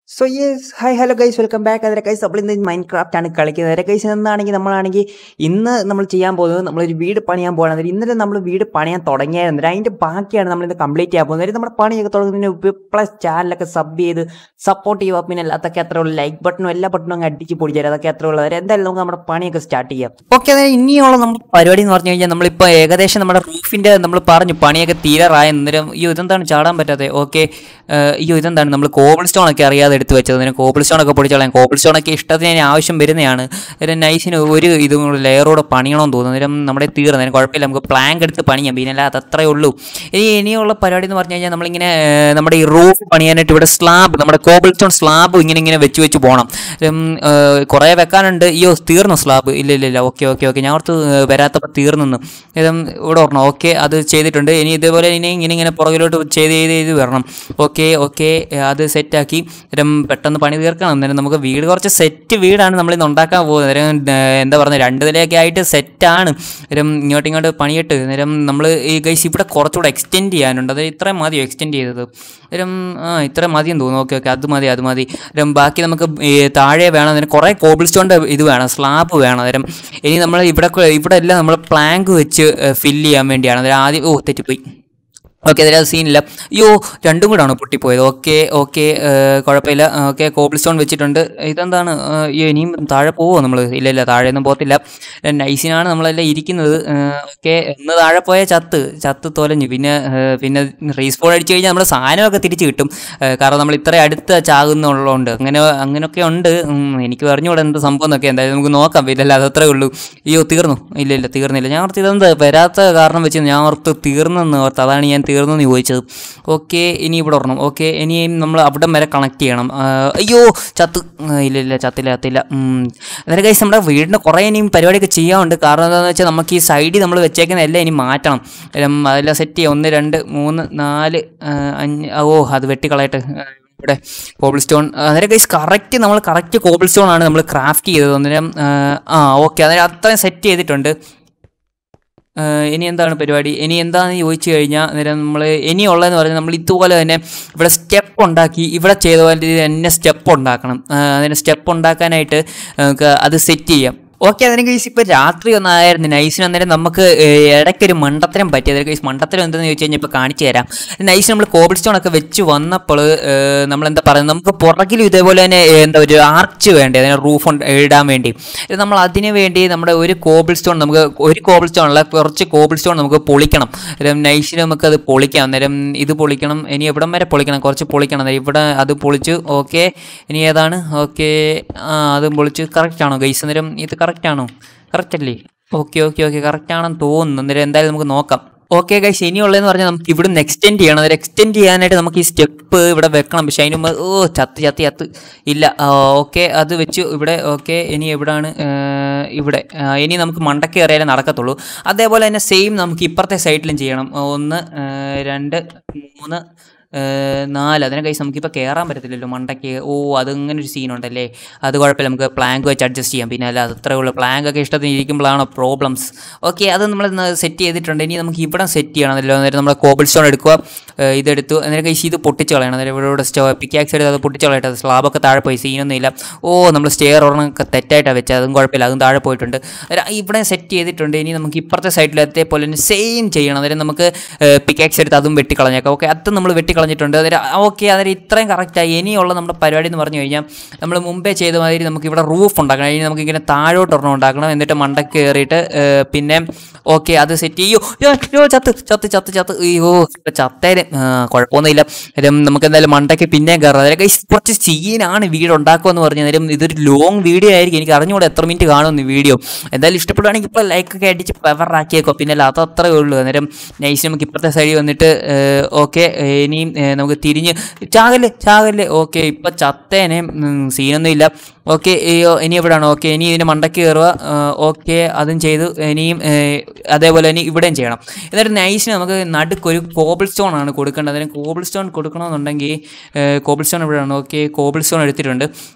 So yes hi hello guys welcome back അതിലെ guys നമ്മൾ ഇന്ന് മൈൻഡ് ക്രാഫ്റ്റ് ആണ് കളിക്കുന്നത് അതിലെ ഗൈസ് എന്നാണെങ്കിൽ നമ്മളാണെങ്കിൽ ഇന്ന് നമ്മൾ ചെയ്യാൻ പോകുന്നത് നമ്മളൊരു വീട് പണിയാൻ പോകണം ഇന്നലെ നമ്മൾ വീട് പണിയാൻ തുടങ്ങിയായിരുന്നു അതിൻ്റെ ബാക്കിയാണ് നമ്മൾ ഇന്ന് കംപ്ലീറ്റ് ചെയ്യാൻ പോകുന്നത് നമ്മുടെ പണിയൊക്കെ തുടങ്ങുന്നതിന് മുമ്പ് പ്ലസ് ചാനലൊക്കെ സബ് ചെയ്ത് സപ്പോർട്ട് ചെയ്യുക പിന്നെ അതൊക്കെ അത്ര ഉള്ളൂ ലൈക്ക് ബട്ടണും എല്ലാ ബട്ടണും അങ്ങ് അടിച്ച് പൊടിച്ചാൽ അതൊക്കെ അത്ര ഉള്ളത് എന്തായാലും നമുക്ക് നമ്മുടെ പണിയൊക്കെ സ്റ്റാർട്ട് ചെയ്യാം ഓക്കെ അതായത് ഇനിയുള്ള നമ്മുടെ പരിപാടി എന്ന് പറഞ്ഞു കഴിഞ്ഞാൽ നമ്മളിപ്പോൾ ഏകദേശം നമ്മുടെ റൂഫിൻ്റെ നമ്മൾ പറഞ്ഞു പണിയൊക്കെ തീരാറായ അന്നേരം അയ്യോ ഇതെന്താണ് ചാടാൻ പറ്റാതെ ഓക്കെ അയ്യോ ഇതെന്താണ് നമ്മൾ കോബിൾ സ്റ്റോൺ ഒക്കെ അറിയാതെ എടുത്ത് വെച്ചത് അതിന് കോബിൾ സ്റ്റോൺ ഒക്കെ പൊടിച്ചോളാം കോബിൾ സ്റ്റോൺ ഒക്കെ ഇഷ്ടത്തിന് അതിന് ആവശ്യം വരുന്നതാണ് ഒരു നൈസിന് ഒരു ഇതും കൂടെ ലെയറോടെ പണിയണമെന്ന് തോന്നുന്നു അന്നേരം നമ്മുടെ തീർന്നു അതിന് കുഴപ്പമില്ല നമുക്ക് പ്ലാങ്ക് എടുത്ത് പണിയാം പിന്നെ അല്ല അത് അത്രേ ഉള്ളൂ ഇനി ഇനിയുള്ള പരിപാടി എന്ന് പറഞ്ഞു കഴിഞ്ഞാൽ നമ്മളിങ്ങനെ ഏർ, നമ്മുടെ ഈ റൂഫ് പണിയാനായിട്ട് ഇവിടെ സ്ലാബ് നമ്മുടെ കോബിൾ സ്റ്റോൺ സ്ലാബ് ഇങ്ങനെ ഇങ്ങനെ വെച്ച് വെച്ച് പോകണം ഉം, ഏർ, കുറേ വെക്കാനുണ്ട് അയ്യോ തീർന്നു സ്ലാബ് ഇല്ല ഇല്ല ഇല്ല ഓക്കെ ഓക്കെ ഓക്കെ ഞാൻ ഓർത്ത് ഏർ, വരാത്തപ്പോൾ തീർന്നു ഇതും ഇവിടെ ഓർണം ഓക്കെ അത് ചെയ്തിട്ടുണ്ട് ഇനി ഇതേപോലെ ഇനി ഇങ്ങനെ ഇങ്ങനെ പുറകിലോട്ട് ചെയ്ത് ചെയ്ത് ചെയ്ത് വരണം ഓക്കെ ഓക്കെ അത് സെറ്റാക്കി അന്നേരം പെട്ടെന്ന് പണി തീർക്കണം അന്നേരം നമുക്ക് വീട് കുറച്ച് സെറ്റ് വീടാണ് നമ്മളിന്ന് ഉണ്ടാക്കാൻ പോകുന്നത് അന്നേരം ഏർ, എന്താ പറയുക രണ്ട് നിലയൊക്കെ ആയിട്ട് സെറ്റാണ് അന്നേരം ഇങ്ങോട്ട് ഇങ്ങോട്ട് പണിയിട്ട് അന്നേരം നമ്മൾ ഈ ഗൈസ് ഇവിടെ കുറച്ചുകൂടെ എക്സ്റ്റെൻഡ് ചെയ്യാനുണ്ട് അത് ഇത്രയും മതി എക്സ്റ്റെൻഡ് ചെയ്തത് അന്നേരം ആ ഇത്രയും മതിയെന്ന് തോന്നുന്നു ഓക്കെ ഓക്കെ അത് മതി അത് മതി അന്നേരം ബാക്കി നമുക്ക് ഈ താഴെ വേണം അതിന് കുറേ കോബിൾ സ്റ്റോണിൻ്റെ ഇത് വേണം സ്ലാബ് വേണം അന്നേരം ഇനി നമ്മൾ ഇവിടെ ഇവിടെ എല്ലാം നമ്മൾ പ്ലാങ്ക് വെച്ച് ഫില്ല് ചെയ്യാൻ വേണ്ടിയാണ് അന്നേരം ആദ്യം ഓ തെറ്റിപ്പോയി ഓക്കെ അതിൽ അത് സീനില്ല അയ്യോ രണ്ടും കൂടാണ് പൊട്ടിപ്പോയത് ഓക്കെ ഓക്കെ കുഴപ്പമില്ല ഓക്കെ കോബിൾ സ്റ്റോൺ വെച്ചിട്ടുണ്ട് ഇതെന്താണ് ഏ, അയ്യോ ഇനിയും താഴെ പോവോ നമ്മൾ ഇല്ല ഇല്ല താഴെയൊന്നും പോകത്തില്ല നൈസിനാണ് നമ്മളെല്ലാം ഇരിക്കുന്നത് ഓക്കെ ഒന്ന് താഴെ പോയ ചത്ത് ചത്ത് തൊലഞ്ഞു പിന്നെ ഏ, പിന്നെ റീസ്പോൺ അടിച്ചു കഴിഞ്ഞാൽ നമ്മുടെ സാധനമൊക്കെ തിരിച്ച് കിട്ടും ഏ, കാരണം നമ്മൾ ഇത്ര അടുത്ത് ചാകുന്നുള്ളതുകൊണ്ട് അങ്ങനെ അങ്ങനെയൊക്കെ ഉണ്ട് ഉം, എനിക്ക് പറഞ്ഞുകൂടെ എന്ത് സംഭവം എന്നൊക്കെ എന്തായാലും നമുക്ക് നോക്കാം പിന്നെ അല്ല അതത്രേ ഉള്ളൂ അയ്യോ തീർന്നു ഇല്ല ഇല്ല തീർന്നില്ല ഞാൻ ഓർത്ത് ഇതെന്താ വരാത്ത കാരണം വെച്ച് ഞാൻ ഓർത്ത് തീർന്നെന്ന് ഓർത്ത് അതാണ് ഞാൻ തീർന്നെന്ന് ചോദിച്ചത് ഓക്കെ ഇനി ഇവിടെ ഓർണം ഓക്കെ ഇനിയും നമ്മൾ അവിടം വരെ കണക്ട് ചെയ്യണം ആ, അയ്യോ ചത്ത് ആ, ഇല്ല ഇല്ല ചത്തില്ല ചത്തില്ല ഉം. അന്നേരം കഴിച്ച് നമ്മുടെ വീടിന് കുറേ ഇനിയും പരിപാടിയൊക്കെ ചെയ്യാനുണ്ട് കാരണം എന്താണെന്ന് വെച്ചാൽ നമുക്ക് ഈ സൈഡിൽ നമ്മൾ വെച്ചേക്കുന്ന എല്ലാം ഇനി മാറ്റണം എല്ലാം അതെല്ലാം സെറ്റ് ചെയ്യാം ഒന്ന് രണ്ട് മൂന്ന് നാല് ആ, അഞ്ച് ഓ അത് വെട്ടിക്കളയട്ടെ ആ, ഇവിടെ കോബിൾ സ്റ്റോൺ അന്നേരം ഗൈസ് കറക്റ്റ് നമ്മൾ കറക്റ്റ് കോബിൾ സ്റ്റോൺ ആണ് നമ്മൾ ക്രാഫ്റ്റ് ചെയ്തത് അന്നേരം ആ, ആ ഓക്കെ അന്നേരം അത്രയും സെറ്റ് ചെയ്തിട്ടുണ്ട് ആ, ഇനി എന്താണ് പരിപാടി ഇനി എന്താണെന്ന് ചോദിച്ചു കഴിഞ്ഞാൽ അന്നേരം നമ്മൾ ഇനിയുള്ളതെന്ന് പറഞ്ഞാൽ നമ്മൾ ഇതുപോലെ തന്നെ ഇവിടെ സ്റ്റെപ്പ് ഉണ്ടാക്കി ഇവിടെ ചെയ്ത പോലെ തന്നെ സ്റ്റെപ്പ് ഉണ്ടാക്കണം ആ, അതിന് സ്റ്റെപ്പ് ഉണ്ടാക്കാനായിട്ട് നമുക്ക് അത് സെറ്റ് ചെയ്യാം ഓക്കെ അതിന് കേസ് ഇപ്പോൾ രാത്രി ഒന്നായിരുന്നു നൈസിന് അന്നേരം നമുക്ക് ഏഹ്, ഇടയ്ക്കൊരു മണ്ടത്തരം പറ്റി അതിന് കേസ് മണ്ടത്തരം എന്തെന്ന് ചോദിച്ചു കഴിഞ്ഞാൽ ഇപ്പോൾ കാണിച്ചു തരാം നൈസ് നമ്മൾ കോബിൾ സ്റ്റോൺ ഒക്കെ വെച്ച് വന്നപ്പോൾ നമ്മൾ എന്താ പറയുന്നത് നമുക്ക് പുറകിലും ഇതേപോലെ തന്നെ ഏഹ്, എന്താ ഒരു ആർച്ച് വേണ്ടേ അതിന് റൂഫ് ഇടാൻ വേണ്ടി ഇത് നമ്മൾ അതിന് വേണ്ടി നമ്മുടെ ഒരു കോബിൾ സ്റ്റോൺ നമുക്ക് ഒരു കോബിൾ സ്റ്റോൺ അല്ല കുറച്ച് കോബിൾ സ്റ്റോൺ നമുക്ക് പൊളിക്കണം അന്നേരം നൈസിന് നമുക്ക് അത് പൊളിക്കാം അന്നേരം ഇത് പൊളിക്കണം ഇനി എവിടം വരെ പൊളിക്കണം കുറച്ച് പൊളിക്കണം അന്നേരം ഇവിടെ അത് പൊളിച്ചു ഓക്കെ ഇനി ഏതാണ് ഓക്കെ ആ അതും പൊളിച്ച് കറക്റ്റ് ആണോ ഗൈസ് അന്നേരം ഇത് കറക്റ്റ് ആണോ കറക്റ്റ് അല്ലേ ഓക്കെ ഓക്കെ ഓക്കെ കറക്റ്റ് ആണെന്ന് തോന്നുന്നു അന്നേരം എന്തായാലും നമുക്ക് നോക്കാം ഓക്കെ ഗൈസ് ഇനിയുള്ളതെന്ന് പറഞ്ഞാൽ നമുക്ക് ഇവിടുന്ന് എക്സ്റ്റെൻഡ് ചെയ്യണം അന്നേരം എക്സ്റ്റെൻഡ് ചെയ്യാനായിട്ട് നമുക്ക് ഈ സ്റ്റെപ്പ് ഇവിടെ വെക്കണം പക്ഷേ അതിന് മുമ്പ് ഓ ചത്ത് ചത്ത് ചത്ത് ഇല്ല ഓക്കെ അത് വെച്ച് ഇവിടെ ഓക്കെ ഇനി എവിടാണ് ഏർ, ഇവിടെ ആ, ഇനി നമുക്ക് മണ്ടയ്ക്ക് കയറിയാലേ നടക്കത്തുള്ളൂ അതേപോലെ തന്നെ സെയിം നമുക്ക് ഇപ്പുറത്തെ സൈഡിലും ചെയ്യണം ഒന്ന് ഏർ, രണ്ട് മൂന്ന് ഏർ, നാല് അതിനെ കൈസ് നമുക്കിപ്പോൾ കയറാൻ പറ്റത്തില്ലല്ലോ മണ്ടയ്ക്ക് ഓ അതങ്ങനെ ഒരു സീനുണ്ടല്ലേ അത് കുഴപ്പമില്ല നമുക്ക് പ്ലാങ്ക് വെച്ച് അഡ്ജസ്റ്റ് ചെയ്യാം പിന്നെ അല്ല അത് അത്രേ ഉള്ളൂ പ്ലാങ്ക് ഒക്കെ ഇഷ്ടത്തിന് ഇരിക്കുമ്പോഴാണോ പ്രോബ്ലംസ് ഓക്കെ അത് നമ്മൾ സെറ്റ് ചെയ്തിട്ടുണ്ട് ഇനി നമുക്ക് ഇവിടെ സെറ്റ് ചെയ്യണമല്ലോ അന്നേരം നമ്മൾ കോബിൾ സ്റ്റോൺ എടുക്കുക ഏർ, ഇതെടുത്തു അന്നേരം കൈസ് ഇത് പൊട്ടിച്ച് കളയണം അന്നേരം ഇവിടെ ഇവിടെ സ്റ്റോ പിക്കാക്സ് എടുത്ത് അത് പൊട്ടിച്ച് കളയട്ടെ സ്ലാബൊക്കെ താഴെ പോയി സീനൊന്നും ഇല്ല ഓ നമ്മൾ സ്റ്റെയർ ഒരെണ്ണമൊക്കെ തെറ്റായിട്ടാണ് വെച്ചത് അതും കുഴപ്പമില്ല അതും താഴെ പോയിട്ടുണ്ട് അന്നേരം ഇവിടെ സെറ്റ് ചെയ്തിട്ടുണ്ട് ഇനി നമുക്ക് ഇപ്പുറത്തെ സൈഡിൽ അതേപോലെ തന്നെ സെയിം ചെയ്യണം അന്നേരം നമുക്ക് പിക്കാക്സ് എടുത്ത് അതും വെട്ടിക്കളഞ്ഞേക്കാം ഓക്കെ അത് നമ്മൾ വെട്ടിക്കളഞ്ഞിട്ടുണ്ട് അന്നേരം ഓക്കെ അന്നേരം ഇത്രയും കറക്റ്റായി ഇനിയുള്ള നമ്മുടെ പരിപാടി എന്ന് പറഞ്ഞു കഴിഞ്ഞാൽ നമ്മൾ മുമ്പേ ചെയ്ത മാതിരി നമുക്ക് ഇവിടെ റൂഫ് ഉണ്ടാക്കണം ഇനി നമുക്ക് ഇങ്ങനെ താഴോട്ട് ഒരെണ്ണം ഉണ്ടാക്കണം എന്നിട്ട് മണ്ടയ്ക്ക് കയറിയിട്ട് ഏർ, പിന്നെ ഓക്കെ അത് സെറ്റ് ചെയ്യോ യോ ചത്ത് ചത്ത് ചത്ത് ചത്ത് അയ്യോ ചത്തേന് കുഴപ്പമൊന്നുമില്ല അന്നേരം നമുക്ക് എന്തായാലും മണ്ടയ്ക്ക് പിന്നെയും കയറാം അന്നേരം guys കുറച്ച് സീനാണ് വീട് ഉണ്ടാക്കുമെന്ന് പറഞ്ഞു അന്നേരം ഇതൊരു ലോങ് വീഡിയോ ആയിരിക്കും എനിക്ക് അറിഞ്ഞുകൂടെ എത്ര മിനിറ്റ് കാണുമെന്ന് വീഡിയോ എന്തായാലും ഇഷ്ടപ്പെടുവാണെങ്കിൽ ഇപ്പോൾ ലൈക്കൊക്കെ അടിച്ച് പവറാക്കിയേക്കോ പിന്നെ അല്ല അത് അത്രേ ഉള്ളൂ അന്നേരം നൈസ് നമുക്ക് ഇപ്പുറത്തെ സൈഡിൽ വന്നിട്ട് ഓക്കെ ഇനിയും ഏർ, നമുക്ക് തിരിഞ്ഞ് ചാകല് ചാകല് ഓക്കെ ഇപ്പം ചത്തേനെ ഉം, സീനൊന്നും ഇല്ല ഓക്കെ ഇനി എവിടെയാണ് ഓക്കെ ഇനി ഇതിൻ്റെ മണ്ടയ്ക്ക് കയറുക ഓക്കെ അതും ചെയ്തു ഇനിയും ഏർ, അതേപോലെ ഇനി ഇവിടെയും ചെയ്യണം എന്നിട്ട് നൈസിന് നമുക്ക് നടുക്കൊരു കോബിൾ സ്റ്റോൺ ആണ് കൊടുക്കേണ്ടത് അതിന് കോബിൾ സ്റ്റോൺ കൊടുക്കണമെന്നുണ്ടെങ്കിൽ കോബിൾ സ്റ്റോൺ എവിടെയാണ് ഓക്കെ കോബിൾ സ്റ്റോൺ എടുത്തിട്ടുണ്ട്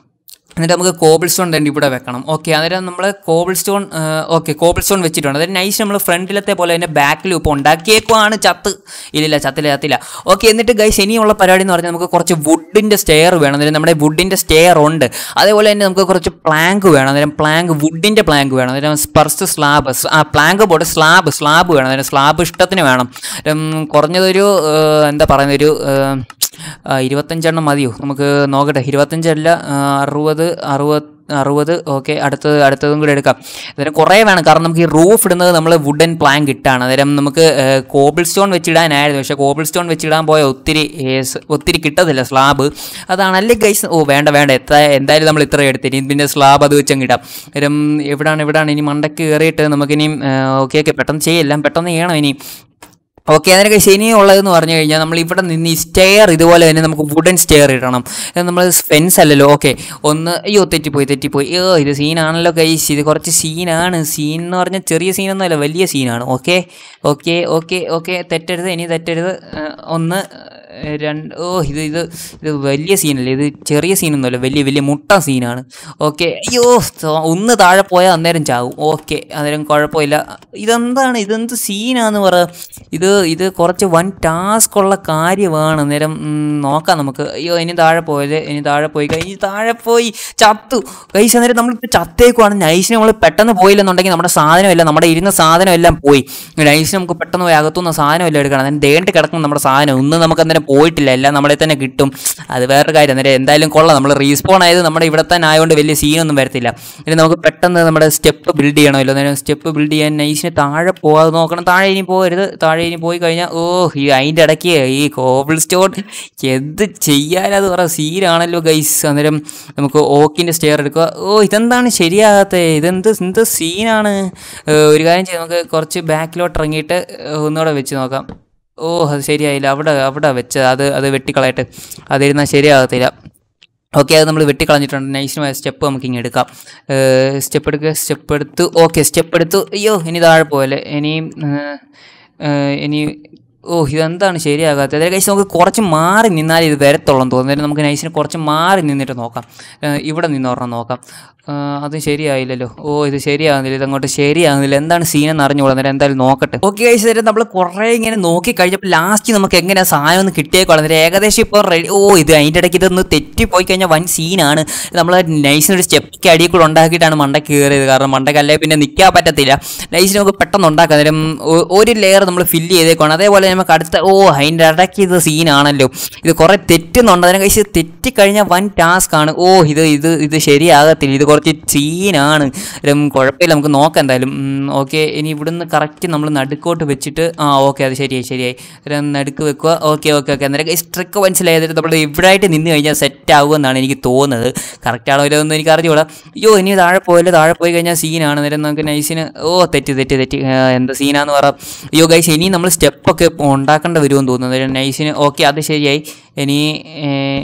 എന്നിട്ട് നമുക്ക് കോബിൾ സ്റ്റോൺ തന്നെ ഇവിടെ വെക്കണം ഓക്കെ അന്നേരം നമ്മൾ cobble stone okay cobble stone വെച്ചിട്ടുണ്ട് അതായത് നൈസ് നമ്മൾ ഫ്രണ്ടിലത്തെ പോലെ തന്നെ ബാക്കിലും ഇപ്പോൾ ഉണ്ടാക്കിയേക്കുവാണ് ചത്ത് ഇല്ലില്ല ചത്തില്ല ചത്തില്ല ഓക്കെ എന്നിട്ട് ഗൈസ് ഇനിയുള്ള പരിപാടി എന്ന് പറഞ്ഞാൽ നമുക്ക് കുറച്ച് വുഡിൻ്റെ സ്റ്റെയർ വേണം അന്നേരം നമ്മുടെ വുഡിൻ്റെ സ്റ്റെയർ ഉണ്ട് അതേപോലെ തന്നെ നമുക്ക് കുറച്ച് പ്ലാങ്ക് വേണം അന്നേരം പ്ലാങ്ക് വുഡിൻ്റെ പ്ലാങ്ക് വേണം അന്നേരം സ്പർസ് സ്ലാബ് ആ പ്ലാങ്ക് പോട്ട് സ്ലാബ് സ്ലാബ് വേണം അന്നേരം സ്ലാബ് ഇഷ്ടത്തിന് വേണം അന്നേരം കുറഞ്ഞതൊരു ഏഹ്, എന്താ പറയുന്ന ഒരു ഏഹ്, ആ, ഇരുപത്തഞ്ചെണ്ണം മതിയോ നമുക്ക് നോക്കട്ടെ ഇരുപത്തഞ്ചല്ല ആ, അറുപത് അറുപത് അറുപത് ഓക്കെ അടുത്തത് അടുത്തതും കൂടി എടുക്കാം അന്നേരം കുറേ വേണം കാരണം നമുക്ക് ഈ റൂഫ് ഇടുന്നത് നമ്മൾ വുഡൻ പ്ലാങ്ക് ഇട്ടാണ് അന്നേരം നമുക്ക് കോബിൾ സ്റ്റോൺ വെച്ചിടാനായിരുന്നു പക്ഷേ കോബിൾ സ്റ്റോൺ വെച്ചിടാൻ പോയ ഒത്തിരി ഏ, സ് ഒത്തിരി കിട്ടത്തില്ല സ്ലാബ് അതാണല്ലേ ഗൈസ് ഓ വേണ്ട വേണ്ട എത്ര എന്തായാലും നമ്മൾ ഇത്ര എടുത്തിനി പിന്നെ സ്ലാബ് അത് വെച്ചങ്ങ് ഇടാം അന്നേരം എവിടാണ് എവിടാണ് ഇനി മണ്ടയ്ക്ക് കയറിയിട്ട് നമുക്കിനിയും ഓക്കെ ഓക്കെ പെട്ടെന്ന് ചെയ്യെല്ലാം പെട്ടെന്ന് ചെയ്യണം ഇനി ഓക്കെ അതിനൊക്കെ ശനിയുള്ളതെന്ന് പറഞ്ഞു കഴിഞ്ഞാൽ നമ്മൾ ഇവിടെ നിന്ന് ഈ സ്റ്റെയർ ഇതുപോലെ തന്നെ നമുക്ക് വുഡൻ സ്റ്റെയർ ഇടണം ഇത് നമ്മൾ ഫെൻസ് അല്ലല്ലോ ഓക്കെ ഒന്ന് അയ്യോ തെറ്റിപ്പോയി തെറ്റിപ്പോയി അയ്യോ ഇത് സീനാണല്ലോ കൈസ് ഇത് കുറച്ച് സീനാണ് സീൻ എന്ന് പറഞ്ഞാൽ ചെറിയ സീനൊന്നും അല്ല വലിയ സീനാണ് ഓക്കെ ഓക്കെ ഓക്കെ ഓക്കെ തെറ്റരുത് ഇനി തെറ്റരുത് ആ, ഒന്ന് ആ, രണ്ട് ഓ ഇത് ഇത് ഇത് വലിയ സീനല്ലേ ഇത് ചെറിയ സീനൊന്നുമല്ല വലിയ വലിയ മുട്ട സീനാണ് ഓക്കെ അയ്യോ സോ- ഒന്ന് താഴെ പോയാൽ അന്നേരം ചാവും ഓക്കെ അന്നേരം കുഴപ്പമില്ല ഇതെന്താണ് ഇതെന്ത് സീനാന്ന് പറ ഇത് ഇത് കുറച്ച് വൻ ടാസ്ക് ഉള്ള കാര്യമാണ് അന്നേരം ഉം, നോക്കാം നമുക്ക് അയ്യോ ഇനി താഴെ പോയത് ഇനി താഴെ പോയി കഴിഞ്ഞ് താഴെ പോയി ചത്തു കൈസ് അന്നേരം നമ്മളിപ്പോൾ ചത്തേക്കുവാണ് നൈസിന് നമ്മൾ പെട്ടെന്ന് പോയില്ലെന്നുണ്ടെങ്കിൽ നമ്മുടെ സാധനമെല്ലാം നമ്മുടെ ഇരുന്ന സാധനമെല്ലാം പോയി നൈസിന് നമുക്ക് പെട്ടെന്ന് പോയി അകത്തുനിന്ന് സാധനമെല്ലാം എടുക്കണം അതിന് ദേണ്ട് കിടക്കും നമ്മുടെ സാധനം ഒന്നും നമുക്ക് അന്നേരം പോയിട്ടില്ല എല്ലാം നമ്മളെ തന്നെ കിട്ടും അത് വേറൊരു കാര്യം അന്നേരം എന്തായാലും കൊള്ളാം നമ്മൾ റീസ്പോൺ ആയത് നമ്മുടെ ഇവിടെ തന്നെ ആയതുകൊണ്ട് വലിയ സീനൊന്നും വരത്തില്ല ഇനി നമുക്ക് പെട്ടെന്ന് നമ്മുടെ സ്റ്റെപ്പ് ബിൽഡ് ചെയ്യണമല്ലോ അന്നേരം സ്റ്റെപ്പ് ബിൽഡ് ചെയ്യാൻ നൈസിന് താഴെ പോകാതെ നോക്കണം താഴെ ഇനി പോകരുത് താഴെ ഇനി പോയി കഴിഞ്ഞാൽ ഓ ഈ അതിൻ്റെ ഇടയ്ക്ക് ഈ കോബിൾ സ്റ്റോൺ എന്ത് ചെയ്യാനത് പറ സീനാണല്ലോ ഗൈസ് അന്നേരം നമുക്ക് ഓക്കിൻ്റെ സ്റ്റെയർ എടുക്കുക ഓ ഇതെന്താണ് ശരിയാകാത്തത് ഇതെന്ത് എന്ത് സീനാണ് ഏഹ് ഒരു കാര്യം ചെയ്യാം നമുക്ക് കുറച്ച് ബാക്കിലോട്ട് ഇറങ്ങിയിട്ട് ഏഹ് ഒന്നുകൂടെ വെച്ച് നോക്കാം ഓ അത് ശരിയായില്ല അവിടെ അവിടെ വെച്ച് അത് അത് വെട്ടിക്കളയട്ടെ അതിരുന്നാൽ ശരിയാകത്തില്ല ഓക്കെ അത് നമ്മൾ വെട്ടിക്കളഞ്ഞിട്ടുണ്ട് നൈസിനുമായ സ്റ്റെപ്പ് നമുക്ക് ഇങ്ങനെ എടുക്കാം സ്റ്റെപ്പ് എടുക്കുക സ്റ്റെപ്പ് എടുത്തു ഓക്കെ സ്റ്റെപ്പ് എടുത്തു അയ്യോ ഇനി താഴെ പോലെ ഇനിയും ഏഹ്, ഏഹ്, ഇനി ഓ ഇതെന്താണ് ശരിയാകാത്തത് അതായത് കഴിച്ച് നമുക്ക് കുറച്ച് മാറി നിന്നാലേ ഇത് വരത്തുള്ളൂ തോന്നുന്നു നമുക്ക് നൈസിന് കുറച്ച് മാറി നിന്നിട്ട് നോക്കാം ഏഹ്, ഇവിടെ നിന്ന് ഒരെണ്ണം നോക്കാം ഏഹ്, അത് ശരിയായില്ലല്ലോ ഓ ഇത് ശരിയാകുന്നില്ല ഇതങ്ങോട്ട് ശരിയാകുന്നില്ല എന്താണ് സീനെന്ന് അറിഞ്ഞുകൂടാ അന്നേരം എന്തായാലും നോക്കട്ടെ ഓക്കെ കഴിച്ച് തരാം നമ്മൾ കുറേ ഇങ്ങനെ നോക്കി കഴിഞ്ഞപ്പോൾ ലാസ്റ്റ് നമുക്ക് എങ്ങനെ സാധനം ഒന്ന് കിട്ടിയേക്കോളാം അന്നേരം ഏകദേശം ഇപ്പോൾ റെഡി ഓ ഇത് അതിൻ്റെ ഇടയ്ക്ക് ഇതൊന്ന് തെറ്റിപ്പോയി കഴിഞ്ഞാൽ വൻ സീനാണ് നമ്മൾ നൈസിനൊരു സ്റ്റെപ്പൊക്കെ അടിയിൽ കൂടെ ഉണ്ടാക്കിയിട്ടാണ് മണ്ടയ്ക്ക് കയറിയത് കാരണം മണ്ടയ്ക്ക് അല്ലെങ്കിൽ പിന്നെ നിൽക്കാൻ പറ്റത്തില്ല നൈസിന് നമുക്ക് പെട്ടെന്ന് ഉണ്ടാക്കാം അന്നേരം ഒ- ഒരു ലെയർ നമ്മൾ ഫില്ല് ചെയ്തേക്കാണ് അതേപോലെ നമുക്ക് അടുത്ത ഓ അതിൻ്റെ ഇടയ്ക്ക് ഇത് സീനാണല്ലോ ഇത് കുറേ തെറ്റുന്നുണ്ട് അതിനെ കഴിച്ച് തെറ്റിക്കഴിഞ്ഞാൽ വൻ ടാസ്ക് ആണ് ഓ ഇത് ഇത് ഇത് ശരിയാകത്തില്ല ഇത് കുറച്ച് സീനാണ് അന്നേരം കുഴപ്പമില്ല നമുക്ക് നോക്കാം എന്തായാലും ഓക്കെ ഇനി ഇവിടുന്ന് കറക്റ്റ് നമ്മൾ നടുക്കോട്ട് വെച്ചിട്ട് ആ ഓക്കെ അത് ശരിയായി ശരിയായി അന്നേരം നടുക്ക് വെക്കുക ഓക്കെ ഓക്കെ ഓക്കെ അന്നേരം സ്ട്രിക്ക് മനസ്സിലായത് നമ്മൾ ഇവിടെ ആയിട്ട് നിന്ന് കഴിഞ്ഞാൽ സെറ്റ് ആകുമെന്നാണ് എനിക്ക് തോന്നുന്നത് കറക്റ്റ് ആണോ ഇല്ലെന്ന് എനിക്ക് അറിഞ്ഞൂടാ അയ്യോ ഇനി താഴെ പോയാലും താഴെ പോയി കഴിഞ്ഞാൽ സീനാണ് അന്നേരം നമുക്ക് നൈസിന് ഓ തെറ്റ് തെറ്റ് തെറ്റ് ആ, എന്ത് സീനാന്ന് പറ അയ്യോ ഗൈസ് ഇനി നമ്മൾ സ്റ്റെപ്പൊക്കെ ഉണ്ടാക്കേണ്ട വരുമെന്ന് തോന്നുന്നു അന്നേരം നൈസിന് ഓക്കെ അത് ശരിയായി ഇനി ഏ,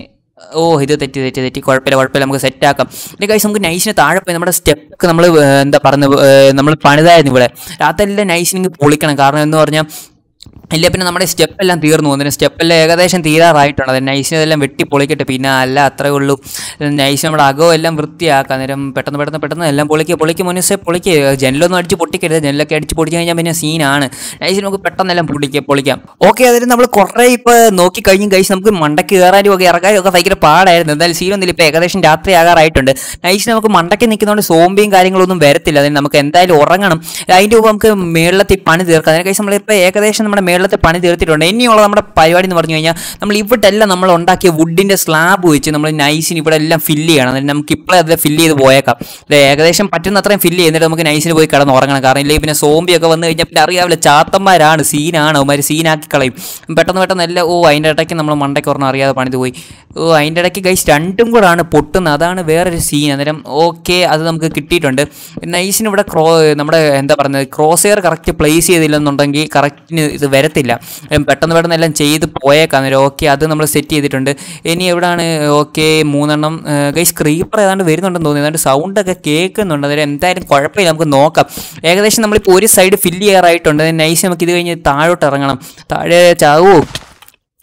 ഓ ഇത് തെറ്റി തെറ്റി തെറ്റി കുഴപ്പമില്ല കുഴപ്പമില്ല നമുക്ക് സെറ്റ് ആക്കാം പിന്നെ കഴിച്ച് നമുക്ക് നൈസിന് താഴെ പോയി നമ്മുടെ സ്റ്റെപ്പ് നമ്മൾ എന്താ പറയുന്നത് നമ്മൾ പണിതായിരുന്നു ഇവിടെ രാത്രി നൈസിനെങ്കിൽ പൊളിക്കണം കാരണം എന്ന് പറഞ്ഞാൽ ഇല്ല പിന്നെ നമ്മുടെ സ്റ്റെപ്പ് എല്ലാം തീർന്നു പോകുന്നതിന് സ്റ്റെപ്പെല്ലാം ഏകദേശം തീരാറായിട്ടുണ്ട് അത് നൈസിന് ഇതെല്ലാം വെട്ടി പൊളിക്കട്ടെ പിന്നെ അല്ല അത്രേ ഉള്ളൂ നൈസ് നമ്മുടെ അകവും എല്ലാം വൃത്തിയാക്കാം അന്നേരം പെട്ടെന്ന് പെട്ടെന്ന് പെട്ടെന്ന് എല്ലാം പൊളിക്കുക പൊളിക്കുക മുന്നേ പൊളിക്കുക ജനലൊന്നും അടിച്ച് പൊട്ടിക്കരുത് ജനലൊക്കെ അടിച്ച് പൊടിച്ച് കഴിഞ്ഞാൽ പിന്നെ സീനാണ് നൈസിന് നമുക്ക് പെട്ടെന്ന് എല്ലാം പൊളിക്കുക പൊളിക്കാം ഓക്കെ അതിന് നമ്മൾ കുറേ ഇപ്പോൾ നോക്കി കഴിഞ്ഞും കഴിച്ച് നമുക്ക് മണ്ടയ്ക്ക് കയറാനും ഒക്കെ ഇറങ്ങാനും ഒക്കെ ഭയങ്കര പാടായിരുന്നു എന്തായാലും സീനൊന്നുമില്ല ഇപ്പോൾ ഏകദേശം രാത്രി ആകാറായിട്ടുണ്ട് നൈസിന് നമുക്ക് മണ്ടയ്ക്ക് നിൽക്കുന്നതുകൊണ്ട് സോംബിയും കാര്യങ്ങളൊന്നും വരത്തില്ല അതിന് നമുക്ക് എന്തായാലും ഉറങ്ങണം അതിൻ്റെ മുമ്പ് നമുക്ക് മേളിലത്തെ പണി തീർക്കാം അതിനെ കഴിച്ച് നമ്മളിപ്പോൾ ഏകദേശം നമ്മുടെ മേളിലത്തെ പണി തീർത്തിട്ടുണ്ട് ഇനിയുള്ള നമ്മുടെ പരിപാടി എന്ന് പറഞ്ഞു കഴിഞ്ഞാൽ നമ്മൾ ഇവിടെ എല്ലാം നമ്മൾ ഉണ്ടാക്കിയ വുഡിൻ്റെ സ്ലാബ് വെച്ച് നമ്മൾ നൈസിന് ഇവിടെ എല്ലാം ഫില്ല് ചെയ്യണം എന്നിട്ട് നമുക്ക് ഇപ്പോഴേ അത് ഫില്ല് ചെയ്ത് പോയേക്കാം ഇത് ഏകദേശം പറ്റുന്ന അത്രയും ഫില്ല് ചെയ്യുന്നിട്ട് നമുക്ക് നൈസിന് പോയി കിടന്ന് ഉറങ്ങണം കാരണം ഇല്ലെങ്കിൽ പിന്നെ സോംബിയൊക്കെ വന്നു കഴിഞ്ഞാൽ പിന്നെ അറിയാവില്ല ചാത്തന്മാരാണ് സീനാണ് അവന്മാർ സീനാക്കി കളയും പെട്ടെന്ന് പെട്ടെന്ന് എല്ലാം ഓ അതിൻ്റെ ഇടയ്ക്ക് നമ്മൾ മണ്ടയ്ക്ക് ഒരെണ്ണം അറിയാതെ പണിത് പോയി ഓ അതിൻ്റെ ഇടയ്ക്ക് ഗൈസ് രണ്ടും കൂടാണ് പൊട്ടുന്നത് അതാണ് വേറൊരു സീൻ അന്നേരം ഓക്കെ അത് നമുക്ക് കിട്ടിയിട്ടുണ്ട് നൈസിന് ഇവിടെ ക്രോ നമ്മുടെ എന്താ പറയുന്നത് ക്രോസ് എയർ കറക്റ്റ് പ്ലേസ് ചെയ്തില്ലെന്നുണ്ടെങ്കിൽ കറക്റ്റിന് ഇത് വരത്തില്ല ഉം, പെട്ടെന്ന് പെട്ടെന്ന് എല്ലാം ചെയ്ത് പോയേക്കാം അന്നേരം ഓക്കെ അത് നമ്മൾ സെറ്റ് ചെയ്തിട്ടുണ്ട് ഇനി എവിടെയാണ് ഓക്കെ മൂന്നെണ്ണം ഗൈസ് ക്രീപ്പർ ഏതാണ്ട് വരുന്നുണ്ടെന്ന് തോന്നി ഏതാണ്ട് സൗണ്ടൊക്കെ കേൾക്കുന്നുണ്ട് അന്നേരം എന്തായാലും കുഴപ്പമില്ല നമുക്ക് നോക്കാം ഏകദേശം നമ്മളിപ്പോൾ ഒരു സൈഡ് ഫില്ല് ചെയ്യാറായിട്ടുണ്ട് നൈസ് നമുക്ക് ഇത് കഴിഞ്ഞ് താഴോട്ട് ഇറങ്ങണം താഴെ ചാവോ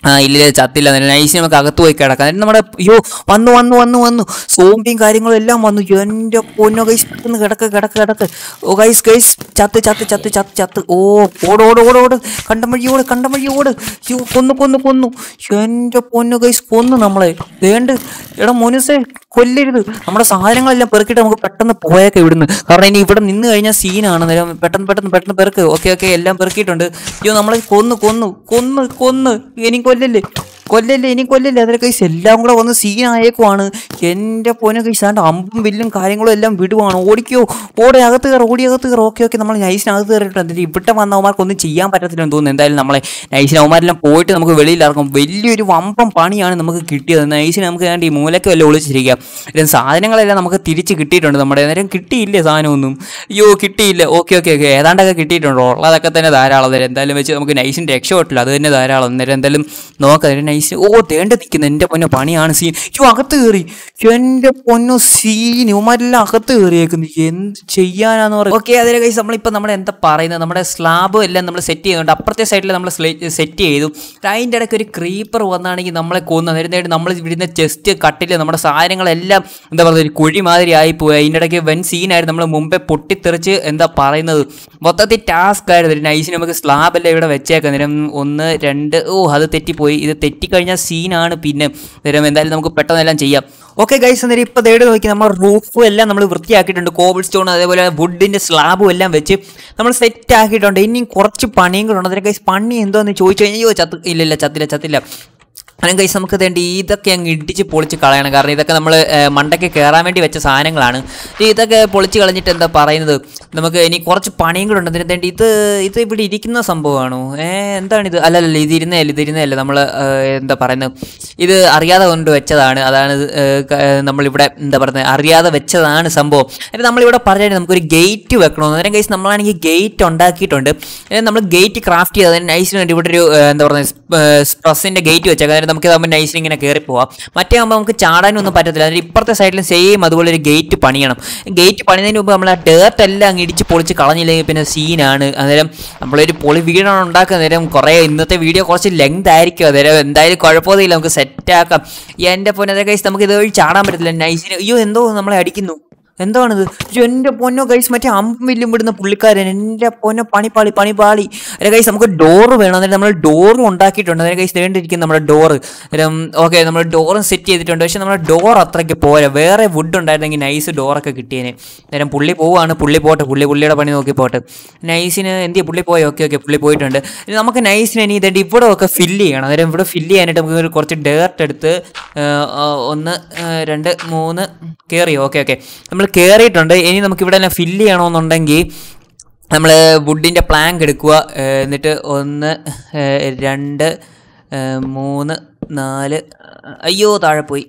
ആ ഇല്ല ഇല്ല, ചത്തില്ല നൈസ് നമുക്ക് അകത്ത് പോയി കിടക്കാം എന്നിട്ട് നമ്മുടെ അയ്യോ വന്നു വന്നു വന്നു വന്നു സോംബിയും കാര്യങ്ങളും എല്ലാം വന്നു എൻ്റെ പൊന്നോ ഗൈസ് പെട്ടെന്ന് കിടക്ക് കിടക്ക് കിടക്ക് ഓ ഗൈസ് ഗൈസ് ചത്ത് ചത്ത് ചത്ത് ചത്ത് ചത്ത് ഓ ഓട് ഓട് ഓട് ഓട് കണ്ടമഴി ഓട് കണ്ടമഴി ഓട് യ്യോ കൊന്നു കൊന്നു കൊന്നു എൻ്റെ പൊന്നു ഗൈസ് കൊന്നു നമ്മളെ വേണ്ട എടാ മോനുസേ കൊല്ലരുത് നമ്മുടെ സാധനങ്ങളെല്ലാം പെറുക്കിയിട്ട് നമുക്ക് പെട്ടെന്ന് പോയേക്കെ ഇവിടുന്ന് കാരണം ഇനി ഇവിടെ നിന്ന് കഴിഞ്ഞാൽ സീനാണ് നേരം പെട്ടെന്ന് പെട്ടെന്ന് പെട്ടെന്ന് പെറുക്ക് ഓക്കെ ഓക്കെ എല്ലാം പെറുക്കിയിട്ടുണ്ട് അയ്യോ നമ്മളെ കൊന്നു കൊന്നു കൊന്നു കൊന്ന് ഇനി കൊല്ലല്ലേ കൊല്ലല്ലേ ഇനി കൊല്ലല്ലേ അതിലെ കൈസ് എല്ലാം കൂടെ വന്ന് സീനായേക്കുവാണ് എൻ്റെ പൊന്നെ കൈസ് ആണ്ട് അമ്പും വില്ലും കാര്യങ്ങളും എല്ലാം വിടുവാണ് ഓടിക്കോ ഓടെ അകത്ത് കയറ ഓടി അകത്ത് കയറ ഓക്കെ ഓക്കെ നമ്മൾ നൈസിനകത്ത് കയറിയിട്ട് എന്നിട്ട് ഇവിടെ വന്ന അവന്മാർക്കൊന്നും ചെയ്യാൻ പറ്റത്തില്ലെന്ന് തോന്നുന്നു എന്തായാലും നമ്മളെ നൈസിന് അവന്മാരെല്ലാം പോയിട്ട് നമുക്ക് വെളിയിൽ ഇറങ്ങും വലിയൊരു വമ്പം പണിയാണ് നമുക്ക് കിട്ടിയത് നൈസിന് നമുക്ക് വേണ്ടി ഈ മൂലയ്ക്ക് വല്ല ഒളിച്ചിരിക്കാം ഇതിന് സാധനങ്ങളെല്ലാം നമുക്ക് തിരിച്ച് കിട്ടിയിട്ടുണ്ട് നമ്മുടെ നേരം കിട്ടിയില്ലേ സാധനമൊന്നും അയ്യോ കിട്ടിയില്ല ഓക്കെ ഓക്കെ ഓക്കെ ഏതാണ്ടൊക്കെ കിട്ടിയിട്ടുണ്ട് ഉള്ളതൊക്കെ തന്നെ ധാരാളം അന്നേരം എന്തായാലും വെച്ച് നമുക്ക് നൈസിന് രക്ഷപ്പെട്ടില്ല അത് തന്നെ ധാരാളം അന്നേരം എന്തായാലും നോക്കാം അതിന് നൈസ് ഓ തേണ്ട നിൽക്കുന്നു എൻ്റെ പൊന്നോ പണിയാണ് സീൻ അയ്യോ അകത്ത് കയറി എൻ്റെ പൊന്നോ സീൻ ഇവന്മാരെല്ലാം അകത്ത് കയറിയേക്കുന്നു എന്ത് ചെയ്യാനാന്ന് പറയും ഓക്കെ അതിലെ കൈസ് നമ്മളിപ്പോൾ നമ്മൾ എന്താ പറയുന്നത് നമ്മുടെ സ്ലാബ് എല്ലാം നമ്മൾ സെറ്റ് ചെയ്യുന്നുണ്ട് അപ്പുറത്തെ സൈഡിൽ നമ്മൾ സെറ്റ് ചെയ്തു അതിൻ്റെ ഇടയ്ക്ക് ഒരു ക്രീപ്പർ വന്നാണെങ്കിൽ നമ്മളെ കൊന്നു അന്നേരത്തേക്ക് നമ്മൾ ഇവിടുന്ന് ചെസ്റ്റ് കട്ടില് നമ്മുടെ സാധനങ്ങളെല്ലാം എന്താ പറയുക ഒരു കുഴി മാതിരി ആയിപ്പോയി അതിൻ്റെ ഇടയ്ക്ക് വൻ സീനായിരുന്നു നമ്മൾ മുമ്പേ പൊട്ടിത്തെറിച്ച് എന്താ പറയുന്നത് മൊത്തത്തിൽ ടാസ്ക് ആയിരുന്നു ഒരു നൈസിന് നമുക്ക് സ്ലാബ് എല്ലാം ഇവിടെ വെച്ചേക്കാം നേരം ഒന്ന് രണ്ട് ഓ അത് തെറ്റിപ്പോയി ഇത് തെറ്റിക്കഴിഞ്ഞാൽ സീനാണ് പിന്നെ നേരം എന്തായാലും നമുക്ക് പെട്ടെന്ന് എല്ലാം ചെയ്യാം ഓക്കെ ഗൈസ് അന്നേരം ഇപ്പോൾ തേട് നോക്കി നമ്മൾ റൂഫും എല്ലാം നമ്മൾ വൃത്തിയാക്കിയിട്ടുണ്ട് കോബിൾ സ്റ്റോൺ അതേപോലെ വുഡിൻ്റെ സ്ലാബും എല്ലാം വെച്ച് നമ്മൾ സെറ്റ് ആക്കിയിട്ടുണ്ട് ഇനിയും കുറച്ച് പണിയും കൂടെ ഉണ്ട് അതിന് ഗൈസ് പണി എന്തോന്ന് ചോദിച്ചു കഴിഞ്ഞാൽ അയ്യോ ചത്ത് ഇല്ലില്ല ചത്തില്ല ചത്തില്ല അങ്ങനെ കൈസ് നമുക്ക് വേണ്ടി ഇതൊക്കെ അങ്ങ് ഇടിച്ച് പൊളിച്ച് കളയണം കാരണം ഇതൊക്കെ നമ്മൾ മണ്ടയ്ക്ക് കയറാൻ വേണ്ടി വെച്ച സാധനങ്ങളാണ് ഈ ഇതൊക്കെ പൊളിച്ച് കളഞ്ഞിട്ട് എന്താ പറയുന്നത് നമുക്ക് ഇനി കുറച്ച് പണിയും കൂടെ ഉണ്ട് അതിന് വേണ്ടി ഇത് ഇത് ഇവിടെ ഇരിക്കുന്ന സംഭവമാണോ ഏ എന്താണിത് അല്ലല്ല ഇത് ഇരുന്നതല്ല ഇത് ഇരുന്നതല്ല നമ്മൾ എന്താ പറയുന്നത് ഇത് അറിയാതെ കൊണ്ട് വെച്ചതാണ് അതാണ് ഇത്, ഏ, ക- ഏ, നമ്മളിവിടെ എന്താ പറയുന്നത് അറിയാതെ വെച്ചതാണ് സംഭവം എന്നിട്ട് നമ്മളിവിടെ പറഞ്ഞാൽ നമുക്കൊരു ഗേറ്റ് വെക്കണമെന്ന് അന്നേരം കൈസ് നമ്മളാണെങ്കിൽ ഗേറ്റ് ഉണ്ടാക്കിയിട്ടുണ്ട് എന്നിട്ട് നമ്മൾ ഗേറ്റ് ക്രാഫ്റ്റ് ചെയ്ത് അതിന് നൈസിന് വേണ്ടി ഇവിടെ ഒരു ഏ, എന്താ പറയുന്നത് സ്പ്രസിൻ്റെ ഗേറ്റ് വെച്ചേക്കാം അതായത് നമുക്ക് ഇതാകുമ്പോൾ നൈസിന് ഇങ്ങനെ കയറി പോവാം മറ്റേ ആകുമ്പോൾ നമുക്ക് ചാടാനൊന്നും പറ്റത്തില്ല അതിന് ഇപ്പുറത്തെ സൈഡിലും സെയിം അതുപോലെ ഒരു ഗേറ്റ് പണിയണം ഗേറ്റ് പണിയുന്നതിന് മുമ്പ് നമ്മൾ ആ ഡേർട്ട് എല്ലാം അങ്ങ് ഇടിച്ച് പൊളിച്ച് കളഞ്ഞില്ലെങ്കിൽ പിന്നെ സീനാണ് അന്നേരം നമ്മളൊരു പൊളി വീടാണ് ഉണ്ടാക്കുന്ന നേരം കുറേ ഇന്നത്തെ വീഡിയോ കുറച്ച് ലെങ്ത് ആയിരിക്കും അന്നേരം എന്തായാലും കുഴപ്പമൊന്നുമില്ല നമുക്ക് സെറ്റ് ആക്കാം എൻ്റെ പൊന്നെ കൈസ് നമുക്ക് ഇത് വഴി ചാടാൻ പറ്റത്തില്ല നൈസിന് അയ്യോ എന്തോ നമ്മളെ അടിക്കുന്നു എന്താണിത് അയ്യോ, എൻ്റെ പൊന്നോ ഗൈസ് മറ്റേ അമ്പും വില്ലും വിടുന്ന പുള്ളിക്കാരൻ എൻ്റെ പൊന്നോ പണിപ്പാളി പണിപ്പാളി അതെ ഗൈസ് നമുക്ക് ഡോറ് വേണം അന്നേരം നമ്മൾ ഡോറും ഉണ്ടാക്കിയിട്ടുണ്ട് അന്നേരം ഗൈസ് വേണ്ടിയിരിക്കും നമ്മുടെ ഡോറ് അന്നേരം ഓക്കെ നമ്മൾ ഡോറും സെറ്റ് ചെയ്തിട്ടുണ്ട് പക്ഷേ നമ്മുടെ ഡോർ അത്രയ്ക്ക് പോരാ വേറെ വുഡ് ഉണ്ടായിരുന്നെങ്കിൽ നൈസ് ഡോറൊക്കെ കിട്ടിയേനെ അന്നേരം പുള്ളി പോവാണ് പുള്ളി പോട്ടെ പുള്ളി പുള്ളിയുടെ പണി നോക്കി പോട്ടെ നൈസിന് എന്തിയാ പുള്ളി പോയി ഓക്കെ ഓക്കെ പുള്ളി പോയിട്ടുണ്ട് ഇനി നമുക്ക് നൈസിന് ഇനി ഇതേണ്ട ഇവിടെ ഒക്കെ ഫില്ല് ചെയ്യണം അന്നേരം ഇവിടെ ഫില്ല് ചെയ്യാനായിട്ട് നമുക്ക് ഒരു കുറച്ച് ഡേർട്ട് എടുത്ത് ആ, ആ, ഒന്ന് ആ, രണ്ട് മൂന്ന് കയറി ഓക്കെ ഓക്കെ നമ്മൾ കയറിയിട്ടുണ്ട് ഇനി നമുക്ക് ഇവിടെ എല്ലാം ഫില്ല് ചെയ്യണമെന്നുണ്ടെങ്കിൽ നമ്മൾ വുഡിൻ്റെ പ്ലാങ്ക് എടുക്കുക ഏ, എന്നിട്ട് ഒന്ന് ഏ, രണ്ട് ഏ, മൂന്ന് നാല് അയ്യോ താഴെ പോയി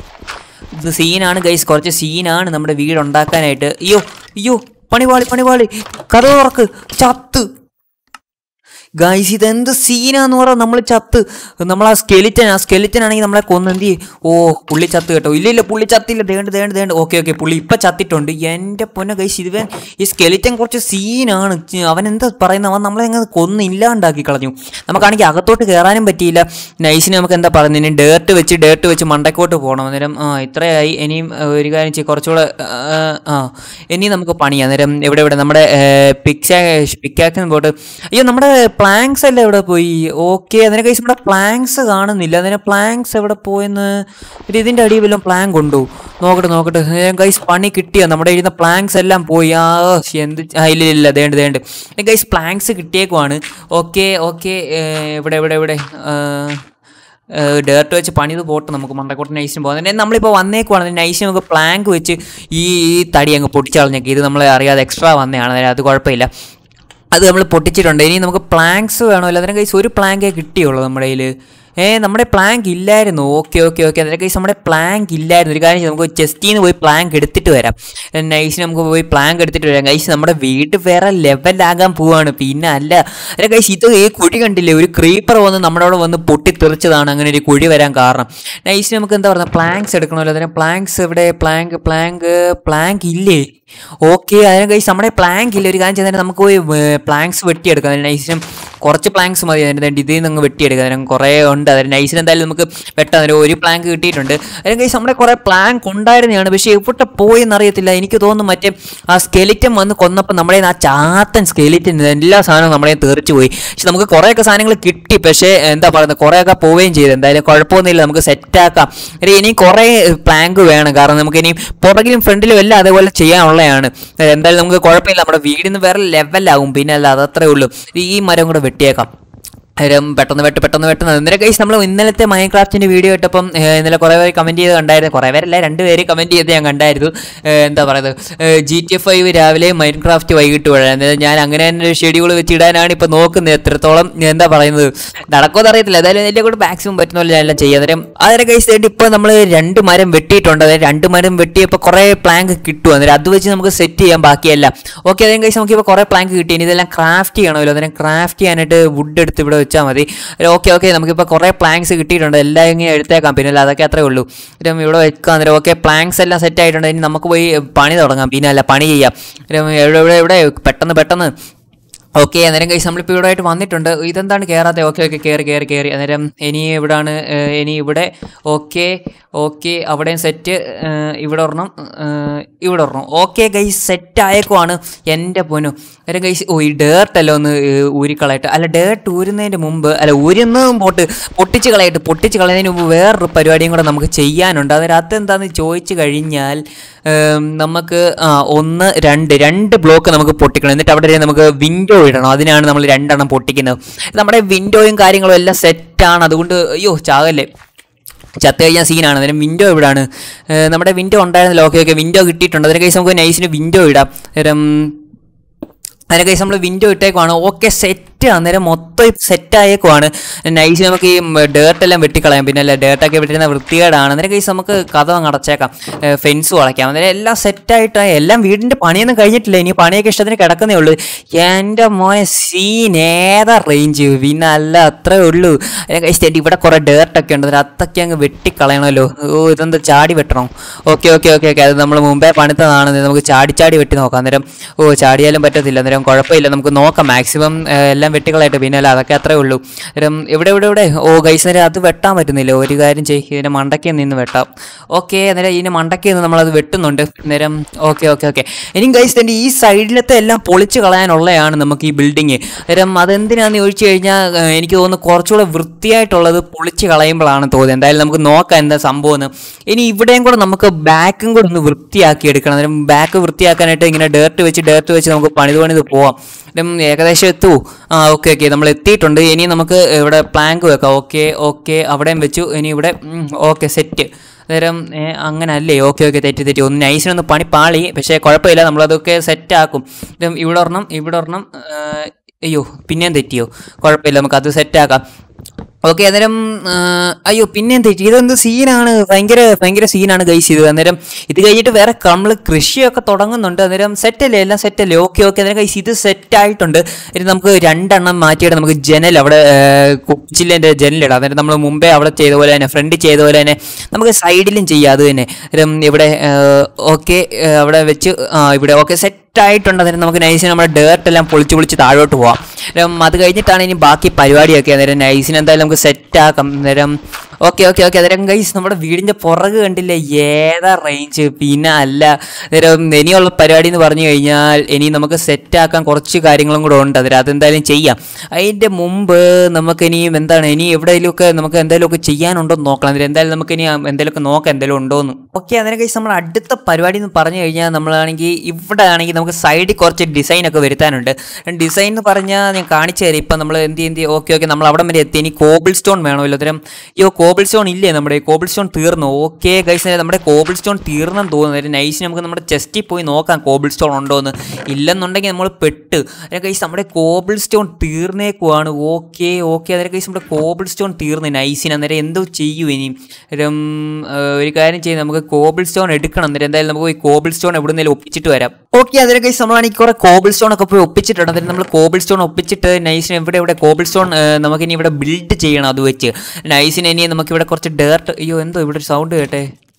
ഇത് സീനാണ് ഗൈസ് കുറച്ച് സീനാണ് നമ്മുടെ വീട് ഉണ്ടാക്കാനായിട്ട് അയ്യോ അയ്യോ പണിപാളി പണിപാളി കഥ തുറക്ക് ചത്ത് ഗൈസ് ഇതെന്ത് സീനാന്ന് പറയാം നമ്മൾ ചത്ത് നമ്മൾ ആ സ്കെലിറ്റൻ ആ സ്കെലിറ്റൻ ആണെങ്കിൽ നമ്മളെ കൊന്നെന്തി ഓ പുള്ളി ചത്ത് കേട്ടോ ഇല്ല ഇല്ല പുള്ളി ചത്തില്ല ദേണ്ട് ദേണ്ട് ദേണ്ട് ഓക്കെ ഓക്കെ പുള്ളി ഇപ്പം ചത്തിട്ടുണ്ട് എൻ്റെ പൊന്ന ഗൈസ് ഇവൻ ഈ സ്കെലിറ്റൻ കുറച്ച് സീനാണ് ചി- അവൻ എന്താ പറയുന്നത് അവൻ നമ്മളെ അങ്ങ് കൊന്ന് ഇല്ലാണ്ടാക്കി കളഞ്ഞു നമുക്കാണെങ്കിൽ അകത്തോട്ട് കയറാനും പറ്റിയില്ല നൈസിന് നമുക്ക് എന്താ പറയുന്നത് ഇനി ഡേർട്ട് വെച്ച് ഡേർട്ട് വെച്ച് മണ്ടക്കോട്ട് പോകണം അന്നേരം ആ ഇത്രയായി ഇനിയും ആ, ഒരു കാര്യം ചെയ്യ് കുറച്ചുകൂടെ ആ, ആ ഇനി നമുക്ക് പണിയാം അന്നേരം എവിടെ എവിടെ നമ്മുടെ പിക്സാ പിക്കാക്സിന് പോട്ട് അയ്യോ നമ്മുടെ പ്ലാങ്ക്സ് എല്ലാം എവിടെ പോയി ഓക്കെ അതിനെ കഴിച്ച് നമ്മുടെ പ്ലാങ്ക്സ് കാണുന്നില്ല അതിനെ പ്ലാങ്ക്സ് എവിടെ പോയെന്ന് ഒരു ഇതിൻ്റെ അടിയിൽ വല്ലതും പ്ലാങ്ക് ഉണ്ടോ നോക്കട്ടെ നോക്കട്ടെ ഗൈസ് പണി കിട്ടിയോ നമ്മുടെ ഇരുന്ന പ്ലാങ്ക്സ് എല്ലാം പോയി ആ എന്ത് ആ ഇല്ല ഇല്ല ദേണ്ട് ദേണ്ട് ഗൈസ് പ്ലാങ്ക്സ് കിട്ടിയേക്കുവാണ് ഓക്കെ ഓക്കെ ഇവിടെ ഇവിടെ ഇവിടെ ഡേർട്ട് വെച്ച് പണിത് പോട്ട് നമുക്ക് മണ്ടക്കോട്ട് നൈസിന് പോകാം എന്നിട്ട് നമ്മളിപ്പോൾ വന്നേക്കുവാണ് നൈസിന് നമുക്ക് പ്ലാങ്ക് വെച്ച് ഈ ഈ തടി അങ്ങ് പൊട്ടിച്ചളഞ്ഞേക്ക് ഇത് നമ്മൾ അറിയാതെ എക്സ്ട്രാ വന്നതാണ് അന്നേരം അത് കുഴപ്പമില്ല അത് നമ്മൾ പൊട്ടിച്ചിട്ടുണ്ട് ഇനി നമുക്ക് പ്ലാങ്ക്സ് വേണമല്ലോ അതിനെ കൈസ് ഒരു പ്ലാങ്കേ കിട്ടിയുള്ളൂ നമ്മുടെ കയ്യിൽ ഏ നമ്മുടെ പ്ലാങ്ക് ഇല്ലായിരുന്നു ഓക്കെ ഓക്കെ ഓക്കെ അതിനെ കൈസ് നമ്മുടെ പ്ലാങ്ക് ഇല്ലായിരുന്നു ഒരു കാര്യം ചെയ്യാം, നമുക്ക് ചെസ്റ്റിൽ നിന്ന് പോയി പ്ലാങ്ക് എടുത്തിട്ട് വരാം നൈസിന് നമുക്ക് പോയി പ്ലാങ്ക് എടുത്തിട്ട് വരാം കൈസ് നമ്മുടെ വീട് വേറെ ലെവലാകാൻ പോവാണ് പിന്നെ അല്ല അതിനെ കൈസ് ഇത് ഈ കുഴി കണ്ടില്ലേ ഒരു ക്രീപ്പർ വന്ന് നമ്മുടെ അവിടെ വന്ന് പൊട്ടിത്തെറിച്ചതാണ് അങ്ങനെ ഒരു കുഴി വരാൻ കാരണം നൈസിന് നമുക്ക് എന്താ പറയുക പ്ലാങ്ക്സ് എടുക്കണമല്ലോ അതിന് പ്ലാങ്ക്സ് എവിടെ പ്ലാങ്ക് പ്ലാങ്ക് പ്ലാങ്ക് ഇല്ലേ ഓക്കെ അതിനെ കഴിച്ച് നമ്മുടെ പ്ലാങ്ക് ഇല്ല ഒരു കാര്യം ചെയ്താൽ നമുക്ക് പോയി പ്ലാങ്ക്സ് വെട്ടിയെടുക്കാം അതിന് നൈസിനും കുറച്ച് പ്ലാങ്ക്സ് മതി അതിൻ്റെ ഇതിൽ നിന്ന് അങ്ങ് വെട്ടിയെടുക്കുക അതിന് കുറേ ഉണ്ട് അതിന് നൈസിന് എന്തായാലും നമുക്ക് വെട്ടാൻ ഒരു ഒരു പ്ലാങ്ക് കിട്ടിയിട്ടുണ്ട് അതിന് കൈസ് നമ്മുടെ കുറേ പ്ലാങ്ക് ഉണ്ടായിരുന്നതാണ് പക്ഷേ എവിടെ പോയെന്ന് അറിയത്തില്ല എനിക്ക് തോന്നുന്നു മറ്റേ ആ സ്കെലിറ്റൻ വന്ന് കൊന്നപ്പോൾ നമ്മുടെ കയ്യിൽ നിന്ന് ആ ചാത്തൻ സ്കെലിറ്റൻ എല്ലാ സാധനവും നമ്മുടെ കയ്യിൽ തെറിച്ച് പോയി പക്ഷെ നമുക്ക് കുറേയൊക്കെ സാധനങ്ങൾ കിട്ടി പക്ഷേ എന്താ പറയുന്നത് കുറേയൊക്കെ പോവുകയും ചെയ്തു എന്തായാലും കുഴപ്പമൊന്നുമില്ല നമുക്ക് സെറ്റാക്കാം ഇനി കുറേ പ്ലാങ്ക് വേണം കാരണം നമുക്ക് ഇനി പുറകിലും ഫ്രണ്ടിലും എല്ലാം അതേപോലെ ചെയ്യാനുള്ളതാണ് എന്തായാലും നമുക്ക് കുഴപ്പമില്ല നമ്മുടെ വീടിന്ന് വേറെ ലെവലാകും പിന്നെ അല്ല അതത്രേ ഉള്ളൂ ഈ മരം കൂടെ വെട്ടിയേക്കാം നേരം പെട്ടെന്ന് വെട്ട് പെട്ടെന്ന് വെട്ടുന്നത് ഇന്നലെ കൈസ് നമ്മൾ ഇന്നലത്തെ മൈൻക്രാഫ്റ്റിൻ്റെ വീഡിയോ ഇട്ടപ്പം ഏഹ്, ഇന്നലെ കുറേ പേര് കമൻറ്റ് ചെയ്ത് കണ്ടായിരുന്നു കുറേ പേരല്ല രണ്ട് പേര് കമൻറ്റ് ചെയ്ത് ഞാൻ കണ്ടായിരുന്നു ഏഹ്, എന്താ പറയുന്നത് ജി ടി എഫ് ഫൈവ് രാവിലെ മൈൻക്രാഫ്റ്റ് വൈകിട്ട് വരാൻ ഞാൻ അങ്ങനെ തന്നെ ഒരു ഷെഡ്യൂൾ വെച്ചിടാനാണ് ഇപ്പോൾ നോക്കുന്നത് എത്രത്തോളം എന്താ പറയുന്നത് നടക്കുമെന്ന് അറിയത്തില്ല എന്തായാലും എൻ്റെ കൂടെ മാക്സിമം പറ്റുന്ന പോലെ ഞാൻ എല്ലാം ചെയ്യാം അന്നേരം അതിനെ കൈസ് വേണ്ടി ഇപ്പോൾ നമ്മൾ രണ്ട് മരം വെട്ടിയിട്ടുണ്ട് അതായത് രണ്ട് മരം വെട്ടിയപ്പോൾ കുറേ പ്ലാങ്ക് കിട്ടും അന്നേരം അത് വെച്ച് നമുക്ക് സെറ്റ് ചെയ്യാൻ ബാക്കിയല്ല ഓക്കെ അതെങ്കിലും കൈസ് നമുക്കിപ്പോൾ കുറേ പ്ലാങ്ക് കിട്ടി ഇനി ഇതെല്ലാം ക്രാഫ്റ്റ് ചെയ്യണമല്ലോ അന്നേരം ക്രാഫ്റ്റ് ചെയ്യാനായിട്ട് വുഡ് എടുത്ത് ഇവിടെ വെച്ചാൽ മതി ഓക്കെ ഓക്കെ നമുക്കിപ്പോൾ കുറേ പ്ലാങ്ക്സ് കിട്ടിയിട്ടുണ്ട് എല്ലാം ഇങ്ങനെ എടുത്തേക്കാം പിന്നെ അല്ല അതൊക്കെ അത്രേ ഉള്ളൂ ഇരം ഇവിടെ വെക്കാം അന്നേരം ഓക്കെ പ്ലാങ്ക്സ് എല്ലാം സെറ്റ് ആയിട്ടുണ്ട് ഇനി നമുക്ക് പോയി പണി തുടങ്ങാം പിന്നെ അല്ല പണി ചെയ്യാം ഇരം എവിടെ എവിടെ എവിടെ പെട്ടെന്ന് പെട്ടെന്ന് ഓക്കെ അന്നേരം കഴിച്ച് നമ്മളിപ്പോൾ ഇവിടെ ആയിട്ട് വന്നിട്ടുണ്ട് ഇതെന്താണ് കയറാതെ ഓക്കെ ഓക്കെ കയറി കയറി കയറി അന്നേരം ഇനി ഇവിടാണ് ഏഹ്, ഇനി ഇവിടെ ഓക്കെ ഓക്കെ അവിടെയും സെറ്റ് ഇവിടെ ഒരെണ്ണം ഏഹ്, ഇവിടെ ഒരെണ്ണം ഓക്കെ ഗൈസ് സെറ്റ് ആയേക്കുവാണ് എൻ്റെ പൊന്നു അന്നേരം ഗൈസ് ഓ ഈ ഡേർട്ട് അല്ല ഒന്ന് ഏഹ്, ഊരിക്കളയട്ടെ അല്ല ഡേർട്ട് ഊരുന്നതിന് മുമ്പ് അല്ല ഊരുന്നതും പോട്ട് പൊട്ടിച്ച് കളയട്ട് പൊട്ടിച്ച് കളയുന്നതിന് മുമ്പ് വേറൊരു പരിപാടിയും കൂടെ നമുക്ക് ചെയ്യാനുണ്ട് അന്നേരം അതെന്താണെന്ന് ചോദിച്ചു കഴിഞ്ഞാൽ ഏം, നമുക്ക് ആ ഒന്ന് രണ്ട് രണ്ട് ബ്ലോക്ക് നമുക്ക് പൊട്ടിക്കണം എന്നിട്ട് അവിടെ നമുക്ക് വിൻഡോ ഇടണം അതിനാണ് നമ്മൾ രണ്ടെണ്ണം പൊട്ടിക്കുന്നത് നമ്മുടെ വിൻഡോയും കാര്യങ്ങളും എല്ലാം സെറ്റാണ് അതുകൊണ്ട് അയ്യോ ചാകല്ലേ ചത്ത് കഴിഞ്ഞാൽ സീനാണ് അന്നേരം വിൻഡോ എവിടെയാണ് ഏഹ് നമ്മുടെ വിൻഡോ ഉണ്ടായിരുന്നല്ലോ ഓക്കെ ഓക്കെ വിൻഡോ കിട്ടിയിട്ടുണ്ട് അതിന് കേസ് നമുക്ക് നൈസിന് വിൻഡോ ഇടാം അന്നേരം അതിന് കേസ് നമ്മൾ വിൻഡോ ഇട്ടേക്കുവാണ് ഓക്കെ സെറ്റ് അന്നേരം മൊത്തം സെറ്റ് ആയേക്കുവാണ് നൈസ് നമുക്ക് ഈ ഡേർട്ട് എല്ലാം വെട്ടിക്കളയാം പിന്നെ അല്ല ഡേർട്ടൊക്കെ വെട്ടിരുന്ന വൃത്തികേടാണ് അന്നേരം കേസ് നമുക്ക് കഥ അങ്ങ് അടച്ചേക്കാം ഫെൻസും അടയ്ക്കാം അന്നേരം എല്ലാം സെറ്റായിട്ട് എല്ലാം വീടിൻ്റെ പണിയൊന്നും കഴിഞ്ഞിട്ടില്ല ഇനി പണിയൊക്കെ ഇഷ്ടത്തിന് കിടക്കുന്നേ ഉള്ളൂ എൻ്റെ മോനെ സീൻ ഏതാ റേഞ്ച് പിന്നെ അല്ല അത്രേ ഉള്ളൂ കഴിച്ചിട്ട് ഇവിടെ കുറേ ഡേർട്ടൊക്കെ ഉണ്ട് അന്നേരം അതൊക്കെ അങ്ങ് വെട്ടിക്കളയണമല്ലോ ഓ ഇതെന്താ ചാടി വെട്ടണം ഓക്കെ ഓക്കെ ഓക്കെ ഓക്കെ അത് നമ്മൾ മുമ്പേ പണിത്തതാണ് നമുക്ക് ചാടി ചാടി വെട്ടി നോക്കാം അന്നേരം ഓ ചാടിയാലും പറ്റത്തില്ല അന്നേരം കുഴപ്പമില്ല നമുക്ക് നോക്കാം മാക്സിമം എല്ലാം വെട്ടികളായിട്ട് പിന്നെ അല്ല അതൊക്കെ അത്രേ ഉള്ളൂ അന്നേരം ഇവിടെ ഇവിടെ ഇവിടെ ഓ ഗൈസ് നേരം അത് വെട്ടാൻ പറ്റുന്നില്ല ഒരു കാര്യം ചെയ്യ് ഇതിനെ മണ്ടയ്ക്ക് നിന്ന് വെട്ടാം ഓക്കെ അന്നേരം ഇതിനെ മണ്ടയ്ക്ക് നിന്ന് നമ്മളത് വെട്ടുന്നുണ്ട് അന്നേരം ഓക്കെ ഓക്കെ ഓക്കെ ഇനി ഗൈസ് തന്നെ ഈ സൈഡിലത്തെ എല്ലാം പൊളിച്ച് കളയാനുള്ളതാണ് നമുക്ക് ഈ ബിൽഡിങ് അന്നേരം അതെന്തിനാന്ന് ചോദിച്ചു കഴിഞ്ഞാൽ ഏഹ്, എനിക്ക് തോന്നുന്നു കുറച്ചുകൂടെ വൃത്തിയായിട്ടുള്ളത് പൊളിച്ച് കളയുമ്പോഴാണ് തോന്നുന്നത് എന്തായാലും നമുക്ക് നോക്കാം എന്താ സംഭവം എന്ന് ഇനി ഇവിടെയും കൂടെ നമുക്ക് ബാക്കും കൂടെ ഒന്ന് വൃത്തിയാക്കി എടുക്കണം അന്നേരം ബാക്ക് വൃത്തിയാക്കാനായിട്ട് ഇങ്ങനെ ഡേർട്ട് വെച്ച് ഡേർട്ട് വെച്ച് നമുക്ക് പണിത് പണിത് പോവാം അന്നേരം ഏകദേശം എത്തുമോ ആ ഓക്കെ ഓക്കെ നമ്മൾ എത്തിയിട്ടുണ്ട് ഇനി നമുക്ക് ഇവിടെ പ്ലാങ്ക് വെക്കാം ഓക്കെ ഓക്കെ അവിടെയും വെച്ചു ഇനി ഇവിടെ ഓക്കെ സെറ്റ് അന്നേരം ഏ, അങ്ങനെ അല്ലേ ഓക്കെ ഓക്കെ തെറ്റി തെറ്റി ഒന്ന് നൈസിനൊന്ന് പണി പാളി പക്ഷേ കുഴപ്പമില്ല നമ്മളതൊക്കെ സെറ്റാക്കും ഇവിടെ ഒരെണ്ണം ഇവിടെ ഒരെണ്ണം ഏ, അയ്യോ പിന്നെയും തെറ്റിയോ കുഴപ്പമില്ല നമുക്ക് അത് സെറ്റാക്കാം ഓക്കെ അന്നേരം ആ, അയ്യോ പിന്നെയും തെറ്റി ഇതെന്ത് സീനാണ് ഭയങ്കര ഭയങ്കര സീനാണ് ഗൈസ് ഇത് അന്നേരം ഇത് കഴിഞ്ഞിട്ട് വേറെ നമ്മൾ കൃഷിയൊക്കെ തുടങ്ങുന്നുണ്ട് അന്നേരം സെറ്റല്ലേ എല്ലാം സെറ്റല്ലേ ഓക്കെ ഓക്കെ അന്നേരം ഗൈസ് ഇത് സെറ്റ് ആയിട്ടുണ്ട് ഇനി നമുക്ക് രണ്ടെണ്ണം മാറ്റിയിട്ട് നമുക്ക് ജനൽ അവിടെ കുച്ചിലിൻ്റെ ജനലിടാം അന്നേരം നമ്മൾ മുമ്പേ അവിടെ ചെയ്ത പോലെ തന്നെ ഫ്രണ്ട് ചെയ്ത പോലെ തന്നെ നമുക്ക് സൈഡിലും ചെയ്യാം അത് തന്നെ അന്നേരം ഇവിടെ ഓക്കെ അവിടെ വെച്ച് ആ ഇവിടെ ഓക്കെ സെറ്റ് ആയിട്ടുണ്ട് അന്നേരം നമുക്ക് നൈസിന് നമ്മുടെ ഡേർട്ട് എല്ലാം പൊളിച്ച് പൊളിച്ച് താഴോട്ട് പോവാം അന്നേരം അത് കഴിഞ്ഞിട്ടാണ് ഇനി ബാക്കി പരിപാടിയൊക്കെ അന്നേരം നൈസിന് എന്തായാലും നമുക്ക് സെറ്റ് ആക്കാം അന്നേരം ഓക്കെ ഓക്കെ ഓക്കെ അന്നേരം ഗൈസ് നമ്മുടെ വീടിൻ്റെ പുറക് കണ്ടില്ലേ ഏതാ റേഞ്ച് പിന്നെ അല്ല അന്നേരം ഇനിയുള്ള പരിപാടി എന്ന് പറഞ്ഞു കഴിഞ്ഞാൽ ഇനി നമുക്ക് സെറ്റ് ആക്കാൻ കുറച്ച് കാര്യങ്ങളും കൂടെ ഉണ്ട് അന്നേരം അതെന്തായാലും ചെയ്യാം അതിൻ്റെ മുമ്പ് നമുക്ക് ഇനിയും എന്താണ് ഇനി എവിടെയെങ്കിലുമൊക്കെ നമുക്ക് എന്തെങ്കിലുമൊക്കെ ചെയ്യാനുണ്ടോ എന്ന് നോക്കണം അന്നേരം എന്തായാലും നമുക്ക് ഇനി എന്തെങ്കിലുമൊക്കെ നോക്കാം എന്തെങ്കിലും ഉണ്ടോ എന്ന് ഓക്കെ അന്നേരം കഴിച്ച് നമ്മൾ അടുത്ത പരിപാടി എന്ന് പറഞ്ഞു കഴിഞ്ഞാൽ നമ്മളാണെങ്കിൽ ഇവിടെ ആണെങ്കിൽ നമുക്ക് സൈഡിൽ കുറച്ച് ഡിസൈൻ ഒക്കെ വരുത്താനുണ്ട് ഡിസൈൻ എന്ന് പറഞ്ഞാൽ ഞാൻ കാണിച്ചു തരാം ഇപ്പം നമ്മൾ എന്ത് എന്ത് ഓക്കെ ഓക്കെ നമ്മൾ അവിടെ വരെ എത്തി ഇനി കോബിൾ സ്റ്റോൺ വേണമല്ലോ അത്തരം അയ്യോ കോബിൾ സ്റ്റോൺ ഇല്ലേ നമ്മുടെ കോബിൾ സ്റ്റോൺ തീർന്നു ഓക്കെ ഗൈസ് നമ്മുടെ കോബിൾ സ്റ്റോൺ തീർന്നെന്ന് തോന്നുന്നു നൈസ് നമുക്ക് നമ്മുടെ ചെസ്റ്റിൽ പോയി നോക്കാം കോബിൾ സ്റ്റോൺ ഉണ്ടോ എന്ന് ഇല്ലെന്നുണ്ടെങ്കിൽ നമ്മൾ പെട്ട് ഗൈസ് നമ്മുടെ കോബിൾ സ്റ്റോൺ തീർന്നേക്കുവാണ് ഓക്കെ ഓക്കെ അന്നേരം ഗൈസ് നമ്മുടെ കോബിൾ സ്റ്റോൺ തീർന്ന് നൈസിന് അന്നേരം എന്തോ ചെയ്യൂ ഇനി അന്നേരം ആ, ഒരു കാര്യം ചെയ്യും നമുക്ക് കോബിൾ സ്റ്റോൺ എടുക്കണം അന്നേരം എന്തായാലും നമുക്ക് പോയി കോബിൾ സ്റ്റോൺ എവിടുന്നേലും ഒപ്പിച്ചിട്ട് വരാം ഓക്കെ അന്നേരം ഗൈസ് നമ്മളാണെങ്കിൽ കുറെ കോബിൾ സ്റ്റോൺ ഒക്കെ പോയി ഒപ്പിച്ചിട്ടുണ്ട് അന്നേരം നമ്മൾ കോബിൾ സ്റ്റോൺ ഒപ്പിച്ചിട്ട് നൈസിന് എവിടെ ഇവിടെ കോബിൾ സ്റ്റോൺ നമുക്കിനി ഇവിടെ ബിൽഡ് ചെയ്യണം അത് വെച്ച് നൈസിന് ഇനി നമുക്കിവിടെ കുറച്ച് ഡേർട്ട് അയ്യോ എന്തോ ഇവിടെ ഒരു സൗണ്ട് കേട്ടെ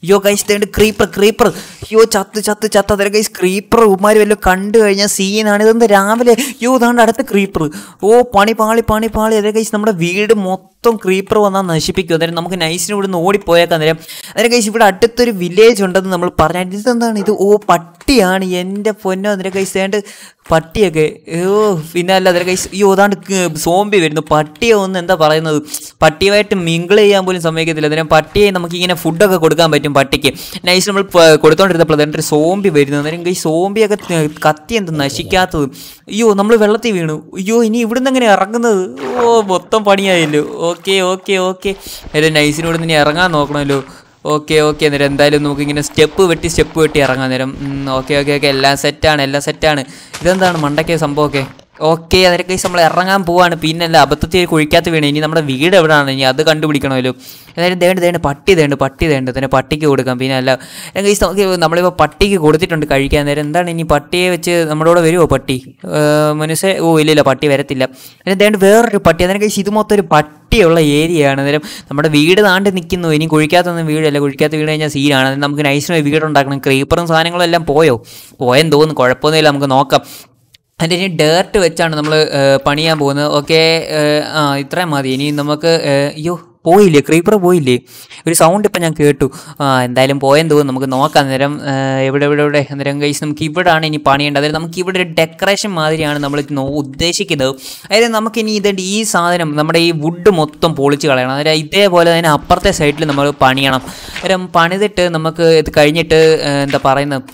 അയ്യോ ഗൈസ് തേണ്ട് ക്രീപ്പർ ക്രീപ്പർ അയ്യോ ചത്ത് ചത്ത് ചത്ത് അതര ഗൈസ് ക്രീപ്പർ ഉമാര് വല്ലതും കണ്ടു കഴിഞ്ഞാൽ സീനാണ് ഇതെന്താ രാവിലെ അയ്യോ ഇതാണ്ട് അടുത്ത ക്രീപ്പർ ഓ പണി പാളി പണി പാളി അതര ഗൈസ് നമ്മുടെ വീട് മൊത്തം ക്രീപ്പർ വന്നാൽ നശിപ്പിക്കും അന്നേരം നമുക്ക് നൈസിന് ഇവിടെ നിന്ന് ഓടിപ്പോയേക്കാം അന്നേരം അന്നേരം ഗൈസ് ഇവിടെ അടുത്തൊരു വില്ലേജ് ഉണ്ടെന്ന് നമ്മൾ പറഞ്ഞാൽ ഇതെന്താണ് ഇത് ഓ പട്ടിയാണ് എൻ്റെ പൊന്നോ അന്നേരം ഗൈസ് വേണ്ട പട്ടിയൊക്കെ അയ്യോ പിന്നെ അല്ല അതിലെ കൈസ് അയ്യോ അതാണ്ട് സോംബി വരുന്നു പട്ടിയെ ഒന്ന് എന്താ പറയുന്നത് പട്ടിയുമായിട്ട് മിങ്കിൾ ചെയ്യാൻ പോലും സമ്മതിക്കത്തില്ല അതിന് പട്ടിയെ നമുക്ക് ഇങ്ങനെ ഫുഡൊക്കെ കൊടുക്കാൻ പറ്റും പട്ടിക്ക് നൈസ് നമ്മൾ പ- കൊടുത്തോണ്ടിരുന്നപ്പോൾ അതിൻ്റെ സോംബി വരുന്നു അന്നേരം ഈ സോംബിയൊക്കെ ത- കത്തി എന്ത് നശിക്കാത്തത് അയ്യോ നമ്മൾ വെള്ളത്തിൽ വീണു അയ്യോ ഇനി ഇവിടുന്ന് എങ്ങനെ ഇറങ്ങുന്നത് ഓ മൊത്തം പണിയായല്ലോ ഓക്കെ ഓക്കെ ഓക്കെ അല്ലെ നൈസിന് ഇവിടുന്ന് ഇനി ഇറങ്ങാൻ നോക്കണമല്ലോ ഓക്കെ ഓക്കെ അന്നേരം എന്തായാലും നമുക്ക് ഇങ്ങനെ സ്റ്റെപ്പ് വെട്ടി സ്റ്റെപ്പ് വെട്ടി ഇറങ്ങാൻ നേരം ഓക്കെ ഓക്കെ ഓക്കെ എല്ലാം സെറ്റാണ് എല്ലാം സെറ്റാണ് ഇതെന്താണ് മണ്ടയ്ക്ക് സംഭവമൊക്കെ ഓക്കെ അതിൻ്റെ കേസ് നമ്മൾ ഇറങ്ങാൻ പോവാണ് പിന്നല്ല അബദ്ധത്തിൽ കുഴിക്കാത്ത വീണ് ഇനി നമ്മുടെ വീട് എവിടെയാണ് ഇനി അത് കണ്ടുപിടിക്കണമല്ലോ ഏതായാലും ദേണ്ട് ദേണ്ട് പട്ടി ദേണ്ട് പട്ടി ദേണ്ട് തന്നെ പട്ടിക്ക് കൊടുക്കാം പിന്നെ അല്ല കേസ് നമുക്ക് നമ്മളിപ്പോൾ പട്ടിക്ക് കൊടുത്തിട്ടുണ്ട് കഴിക്കാൻ നേരം എന്താണ് ഇനി പട്ടിയെ വെച്ച് നമ്മുടെ കൂടെ വരുമോ പട്ടി മനുഷ്യ ഓ ഇല്ല ഇല്ല പട്ടി വരത്തില്ല പിന്നെ ദേണ്ട് വേറൊരു പട്ടി അതിനെ കേസ് ഇത് മൊത്തം ഒരു പട്ടിയുള്ള ഏരിയയാണ് അന്നേരം നമ്മുടെ വീട് താണ്ട് നിൽക്കുന്നു ഇനി കുഴിക്കാത്തൊന്നും വീടല്ല കുഴിക്കാത്ത വീട് കഴിഞ്ഞാൽ സീനാണ് അതിന് നമുക്ക് നൈസിന് വീടുണ്ടാക്കണം ക്രീപ്പറും സാധനങ്ങളും എല്ലാം പോയോ പോയെന്ന് തോന്നുന്നു കുഴപ്പമൊന്നുമില്ല നമുക്ക് നോക്കാം അതിൻ്റെ ഇനി ഡേർട്ട് വെച്ചാണ് നമ്മൾ പണിയാൻ പോകുന്നത് ഓക്കെ ആ ഇത്രയും മതി ഇനി നമുക്ക് ഏഹ്, അയ്യോ പോയില്ലേ ക്രീപ്പർ പോയില്ലേ ഒരു സൗണ്ട് ഇപ്പം ഞാൻ കേട്ടു ആ എന്തായാലും പോയെന്ന് തോന്നുന്നു നമുക്ക് നോക്കാം അന്നേരം ഏഹ്, എവിടെ എവിടെ എവിടെ അന്നേരം കഴിച്ച് നമുക്ക് ഇവിടാണ് ഇനി പണിയേണ്ടത് അതായത് നമുക്ക് ഇവിടെ ഒരു ഡെക്കറേഷൻ മാതിരിയാണ് നമ്മൾ നോ ഉദ്ദേശിക്കുന്നത് അതായത് നമുക്കിനി ഇത് ഈ സാധനം നമ്മുടെ ഈ വുഡ് മൊത്തം പൊളിച്ച് കളയണം അതായത് ഇതേപോലെ തന്നെ അപ്പുറത്തെ സൈഡിൽ നമ്മൾ പണിയണം അന്നേരം പണിതിട്ട് നമുക്ക് ഇത് കഴിഞ്ഞിട്ട് ഏഹ്, എന്താ പറയുന്നത്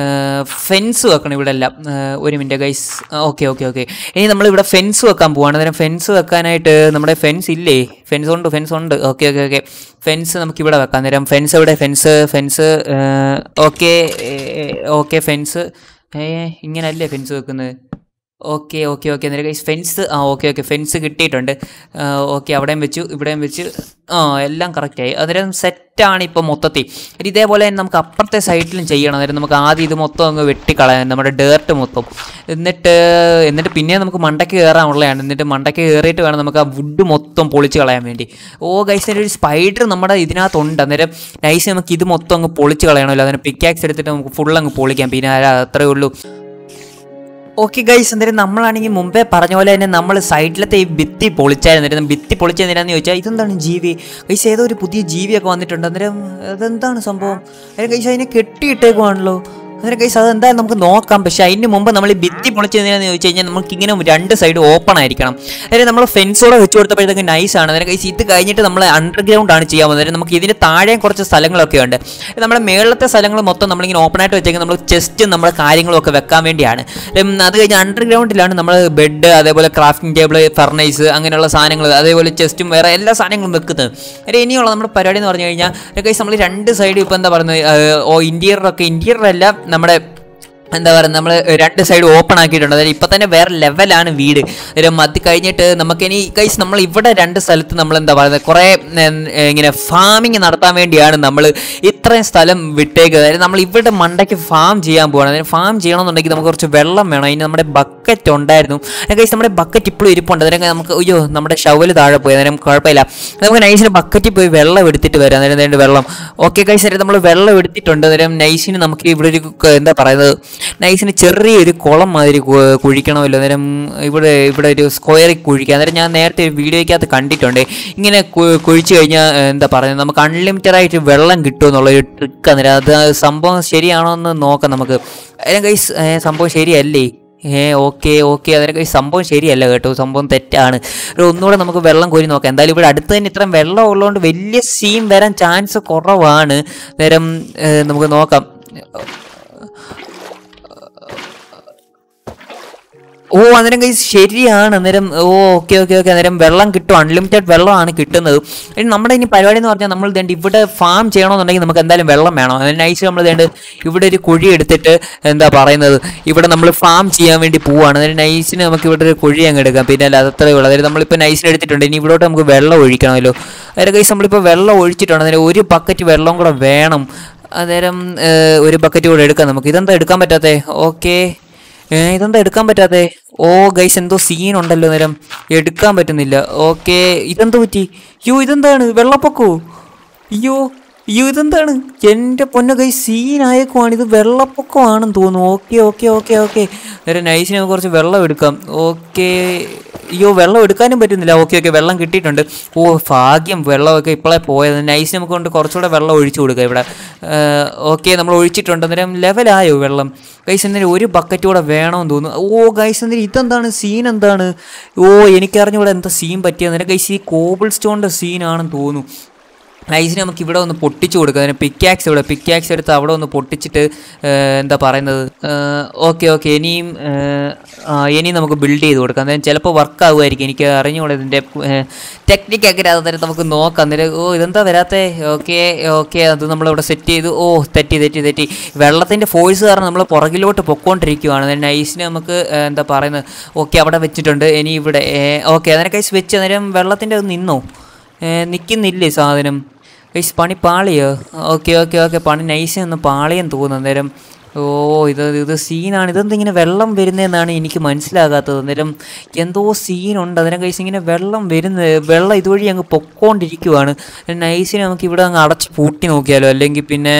ഫെൻസ് വെക്കണം ഇവിടെ എല്ലാം ഏഹ് ഒരു minute guys okay okay okay ഇനി നമ്മൾ ഇവിടെ ഫെൻസ് വെക്കാൻ പോവാണ് അന്നേരം ഫെൻസ് വെക്കാനായിട്ട് നമ്മുടെ ഫെൻസ് ഇല്ലേ ഫെൻസ് ഉണ്ട് ഫെൻസ് ഉണ്ട് ഓക്കെ ഓക്കെ ഓക്കെ ഫെൻസ് നമുക്ക് ഇവിടെ വെക്കാം അന്നേരം ഫെൻസ് ഇവിടെ fence fence okay okay fence ഏ ഇങ്ങനല്ലേ ഫെൻസ് വെക്കുന്നത് ഓക്കെ ഓക്കെ ഓക്കെ അന്നേരം ഗൈസ് ഫെൻസ് ആ ഓക്കെ ഓക്കെ ഫെൻസ് കിട്ടിയിട്ടുണ്ട് ഓക്കെ അവിടെയും വെച്ചു ഇവിടെയും വെച്ച് ആ എല്ലാം കറക്റ്റായി അന്നേരം സെറ്റാണ് ഇപ്പോൾ മൊത്തത്തിൽ ഇനി ഇതേപോലെ തന്നെ നമുക്ക് അപ്പുറത്തെ സൈഡിലും ചെയ്യണം അന്നേരം നമുക്ക് ആദ്യം ഇത് മൊത്തം അങ്ങ് വെട്ടിക്കളയാൻ നമ്മുടെ ഡേർട്ട് മൊത്തം എന്നിട്ട് എന്നിട്ട് പിന്നെ നമുക്ക് മണ്ടയ്ക്ക് കയറാനുള്ളതാണ് എന്നിട്ട് മണ്ടയ്ക്ക് കയറിയിട്ട് വേണം നമുക്ക് ആ വുഡ് മൊത്തം പൊളിച്ച് കളയാൻ വേണ്ടി ഓ ഗൈസ് ഒരു സ്പൈഡർ നമ്മുടെ ഇതിനകത്തുണ്ട് അന്നേരം നൈസ് നമുക്ക് ഇത് മൊത്തം അങ്ങ് പൊളിച്ച് കളയണമല്ലോ അതിന് പിക്കാക്സ് എടുത്തിട്ട് നമുക്ക് ഫുൾ അങ്ങ് പൊളിക്കാം പിന്നെ ആരാ അത്രേ ഉള്ളൂ ഓക്കെ ഗൈസ് എന്തായാലും നമ്മളാണെങ്കിൽ മുമ്പേ പറഞ്ഞ പോലെ തന്നെ നമ്മൾ സൈഡിലത്തെ ഈ ഭിത്തി പൊളിച്ചായിരുന്നു ഭിത്തി പൊളിച്ചെന്തിനാന്ന് ചോദിച്ചാൽ ഇതെന്താണ് ജീവി ഗൈസ് ഏതോ ഒരു പുതിയ ജീവിയൊക്കെ വന്നിട്ടുണ്ട് അന്നേരം അതെന്താണ് സംഭവം അന്നേരം ഗൈസ് അതിനെ കെട്ടിയിട്ടേക്കുവാണല്ലോ അന്നേരം ഗൈസ് അതെന്തായാലും നമുക്ക് നോക്കാം പക്ഷേ അതിന് മുമ്പ് നമ്മൾ ഈ ഭിത്തി പൊളിച്ചെന്തിനാന്ന് ചോദിച്ചു കഴിഞ്ഞാൽ നമുക്ക് ഇങ്ങനെ രണ്ട് സൈഡ് ഓപ്പൺ ആയിരിക്കണം അതായത് നമ്മൾ ഫെൻസോടെ വെച്ച് കൊടുത്തപ്പോഴത്തേക്ക് നൈസ് ആണ് അന്നേരം ഗൈസ് ഇത് കഴിഞ്ഞിട്ട് നമ്മൾ അണ്ടർഗ്രൗണ്ട് ആണ് ചെയ്യാൻ പോകുന്നത് അന്നേരം നമുക്ക് ഇതിന് താഴെയും കുറച്ച് സ്ഥലങ്ങളൊക്കെ ഉണ്ട് നമ്മുടെ മേളത്തെ സ്ഥലങ്ങൾ മൊത്തം നമ്മളിങ്ങനെ ഓപ്പൺ ആയിട്ട് വെച്ചേക്കുന്നത് നമ്മൾ ചെസ്റ്റ് നമ്മുടെ കാര്യങ്ങളൊക്കെ വെക്കാൻ വേണ്ടിയാണ് ഉം, അത് കഴിഞ്ഞ് അണ്ടർഗ്രൗണ്ടിലാണ് നമ്മൾ ബെഡ് അതേപോലെ ക്രാഫ്റ്റിംഗ് ടേബിൾ ഫർണൈസ് അങ്ങനെയുള്ള സാധനങ്ങൾ അതേപോലെ ചെസ്റ്റും വേറെ എല്ലാ സാധനങ്ങളും വെക്കുന്നത് ഒരു ഇനിയുള്ള നമ്മുടെ പരിപാടി എന്ന് പറഞ്ഞു കഴിഞ്ഞാൽ ഗൈസ് നമ്മൾ രണ്ട് സൈഡ് ഇപ്പോൾ എന്താ പറയുന്നത് ഏഹ്, ഓ ഇൻറ്റീരിയറൊക്കെ ഇൻറ്റീരിയറല്ല നമ്മുടെ എന്താ പറയുക നമ്മൾ രണ്ട് സൈഡ് ഓപ്പൺ ആക്കിയിട്ടുണ്ട് അതായത് ഇപ്പം തന്നെ വേറെ ലെവലാണ് വീട് അന്നേരം അത് കഴിഞ്ഞിട്ട് നമുക്കിനി കൈസ് നമ്മൾ ഇവിടെ രണ്ട് സ്ഥലത്ത് നമ്മൾ എന്താ പറയുന്നത് കുറേ ഉം, ഇങ്ങനെ ഫാമിങ് നടത്താൻ വേണ്ടിയാണ് നമ്മൾ ഇത്രയും സ്ഥലം വിട്ടേക്ക് അതായത് നമ്മൾ ഇവിടെ മണ്ടയ്ക്ക് ഫാം ചെയ്യാൻ പോവാണ് അതായത് ഫാം ചെയ്യണമെന്നുണ്ടെങ്കിൽ നമുക്ക് കുറച്ച് വെള്ളം വേണം അതിന് നമ്മുടെ ബക്കറ്റ് ഉണ്ടായിരുന്നു കൈസ് നമ്മുടെ ബക്കറ്റ് ഇപ്പോഴും ഇരിപ്പുണ്ട് അന്നേരം നമുക്ക് അയ്യോ നമ്മുടെ ഷവല് താഴെ പോയി അന്നേരം കുഴപ്പമില്ല നമുക്ക് നൈസിന് ബക്കറ്റിൽ പോയി വെള്ളം എടുത്തിട്ട് വരാം അന്നേരം വേണ്ട വെള്ളം ഓക്കെ കൈസ് നമ്മൾ വെള്ളം എടുത്തിട്ടുണ്ട് അന്നേരം നൈസിന് നമുക്ക് ഇവിടെ ഒരു ക- എന്താ പറയുന്നത് നൈസിന് ചെറിയൊരു കുളം മാതിരി കു- കുഴിക്കണമല്ലോ അന്നേരം ഇവിടെ ഇവിടെ ഒരു സ്ക്വയറിൽ കുഴിക്കുക അന്നേരം ഞാൻ നേരത്തെ ഒരു വീഡിയോയ്ക്കകത്ത് കണ്ടിട്ടുണ്ട് ഇങ്ങനെ കു- കുഴിച്ച് കഴിഞ്ഞാൽ ഏഹ്, എന്താ പറയുന്നത് നമുക്ക് അൺലിമിറ്റഡ് ആയിട്ട് വെള്ളം കിട്ടും എന്നുള്ളൊരു ട്രിക്ക് അന്നേരം അത് സംഭവം ശരിയാണോ എന്ന് നോക്കാം നമുക്ക് അതിനും കൈസ് സംഭവം ശരിയല്ലേ ഏ ഓക്കെ ഓക്കെ അതിനൊക്കെ ഈ സംഭവം ശരിയല്ല കേട്ടോ സംഭവം തെറ്റാണ് ഒരു ഒന്നുകൂടെ നമുക്ക് വെള്ളം കോരി നോക്കാം എന്തായാലും ഇവിടെ അടുത്ത് തന്നെ ഇത്രയും വെള്ളം ഉള്ളതുകൊണ്ട് വലിയ സീൻ വരാൻ ചാൻസ് കുറവാണ് നേരം ഏ, നമുക്ക് നോക്കാം ഓ അന്നേരം കൈ ശരിയാണ് അന്നേരം ഓ ഓക്കെ ഓക്കെ ഓക്കെ അന്നേരം വെള്ളം കിട്ടും അൺലിമിറ്റഡ് വെള്ളമാണ് കിട്ടുന്നത് ഇനി നമ്മുടെ ഇനി പരിപാടി എന്ന് പറഞ്ഞാൽ നമ്മൾ ഇതേണ്ട ഇവിടെ ഫാം ചെയ്യണമെന്നുണ്ടെങ്കിൽ നമുക്ക് എന്തായാലും വെള്ളം വേണം അതിന് നൈസ് നമ്മൾ ഇതേണ്ട ഇവിടെ ഒരു കുഴി എടുത്തിട്ട് എന്താ പറയുന്നത് ഇവിടെ നമ്മൾ ഫാം ചെയ്യാൻ വേണ്ടി പോവാണ് അതായത് നൈസിന് നമുക്ക് ഇവിടെ ഒരു കുഴി അങ്ങ് എടുക്കാം പിന്നെ അല്ല അതത്രേ ഉള്ളൂ അതായത് നമ്മളിപ്പോൾ നൈസിന് എടുത്തിട്ടുണ്ട് ഇനി ഇവിടോട്ട് നമുക്ക് വെള്ളം ഒഴിക്കണമല്ലോ അതായത് കൈസ് നമ്മളിപ്പോൾ വെള്ളം ഒഴിച്ചിട്ടുണ്ട് അന്നേരം ഒരു ബക്കറ്റ് വെള്ളം കൂടെ വേണം അന്നേരം ഏഹ്, ഒരു ബക്കറ്റ് കൂടെ എടുക്കാം നമുക്ക് ഇതെന്താ എടുക്കാൻ പറ്റാത്തേ ഓക്കെ ഏ, ഇതെന്താ എടുക്കാൻ പറ്റാത്തെ ഓ ഗൈസ് എന്തോ സീൻ ഉണ്ടല്ലോ നേരം എടുക്കാൻ പറ്റുന്നില്ല ഓക്കെ ഇതെന്തോ പറ്റി അയ്യോ ഇതെന്താണ് വെള്ളപ്പൊക്കോ അയ്യോ അയ്യോ ഇതെന്താണ് എൻ്റെ പൊന്ന കൈ സീനായേക്കുവാണ് ഇത് വെള്ളപ്പൊക്കമാണെന്ന് തോന്നുന്നു ഓക്കെ ഓക്കെ ഓക്കെ ഓക്കെ നേരെ നൈസിന് നമുക്ക് കുറച്ച് വെള്ളം എടുക്കാം ഓക്കെ അയ്യോ വെള്ളം എടുക്കാനും പറ്റുന്നില്ല ഓക്കെ ഓക്കെ വെള്ളം കിട്ടിയിട്ടുണ്ട് ഓ ഭാഗ്യം വെള്ളമൊക്കെ ഇപ്പോഴേ പോയത് നൈസ് നമുക്ക് കൊണ്ട് കുറച്ചുകൂടെ വെള്ളം ഒഴിച്ചു കൊടുക്കുക ഇവിടെ ഓക്കെ നമ്മൾ ഒഴിച്ചിട്ടുണ്ട് അന്നേരം ലെവലായോ വെള്ളം ഗൈസ് എന്നേരം ഒരു ബക്കറ്റ് കൂടെ വേണമെന്ന് തോന്നുന്നു ഓ ഗൈസ് എന്നേരം ഇതെന്താണ് സീൻ എന്താണ് ഓ എനിക്കറിഞ്ഞൂടെ എന്താ സീൻ പറ്റിയത് അന്നേരം ഗൈസ് ഈ കോബിൾ സ്റ്റോണിൻ്റെ സീനാണെന്ന് തോന്നുന്നു നൈസിന് നമുക്ക് ഇവിടെ ഒന്ന് പൊട്ടിച്ചു കൊടുക്കാം അതിന് പിക്കാക്സ് ഇവിടെ പിക്കാക്സ് എടുത്ത് അവിടെ ഒന്ന് പൊട്ടിച്ചിട്ട് ഏഹ്, എന്താ പറയുന്നത് ഓക്കെ ഓക്കെ ഇനിയും ഏഹ്, ആ, ഇനിയും നമുക്ക് ബിൽഡ് ചെയ്ത് കൊടുക്കാം അന്നേരം ചിലപ്പോൾ വർക്ക് ആകുമായിരിക്കും എനിക്ക് അറിഞ്ഞുകൂടെ ഇതിൻ്റെ ടെക്നിക്കൊക്കെ അന്നേരം നമുക്ക് നോക്കാം അന്നേരം ഓ ഇതെന്താ വരാത്തേ ഓക്കെ ഓക്കെ അത് നമ്മളിവിടെ സെറ്റ് ചെയ്തു ഓ തെറ്റി തെറ്റി തെറ്റി വെള്ളത്തിൻ്റെ ഫോഴ്സ് കാരണം നമ്മൾ പുറകിലോട്ട് പൊക്കോണ്ടിരിക്കുകയാണ് അന്നേരം നൈസിന് നമുക്ക് ഏഹ്, എന്താ പറയുന്നത് ഓക്കെ അവിടെ വെച്ചിട്ടുണ്ട് ഇനി ഇവിടെ ഓക്കെ അതിനെ കൈസ് വെച്ച് അന്നേരം വെള്ളത്തിൻ്റെ അത് നിന്നോ നിൽക്കുന്നില്ലേ സാധനം ഗൈസ് പണി പാളിയോ ഓക്കെ ഓക്കെ ഓക്കെ പണി നൈസ് ഒന്ന് പാളിയെന്ന് തോന്നുന്നു അന്നേരം ഓ ഇത് ഇത് സീനാണ് ഇതെന്താ ഇങ്ങനെ വെള്ളം വരുന്നതെന്നാണ് എനിക്ക് മനസ്സിലാകാത്തത് അന്നേരം എന്തോ സീനുണ്ട് അന്നേരം കൈസ് ഇങ്ങനെ വെള്ളം വരുന്നത് വെള്ളം ഇതുവഴി അങ്ങ് പൊക്കോണ്ടിരിക്കുവാണ് നൈസിന് നമുക്ക് ഇവിടെ അങ്ങ് അടച്ച് പൂട്ടി നോക്കിയാലോ അല്ലെങ്കിൽ പിന്നെ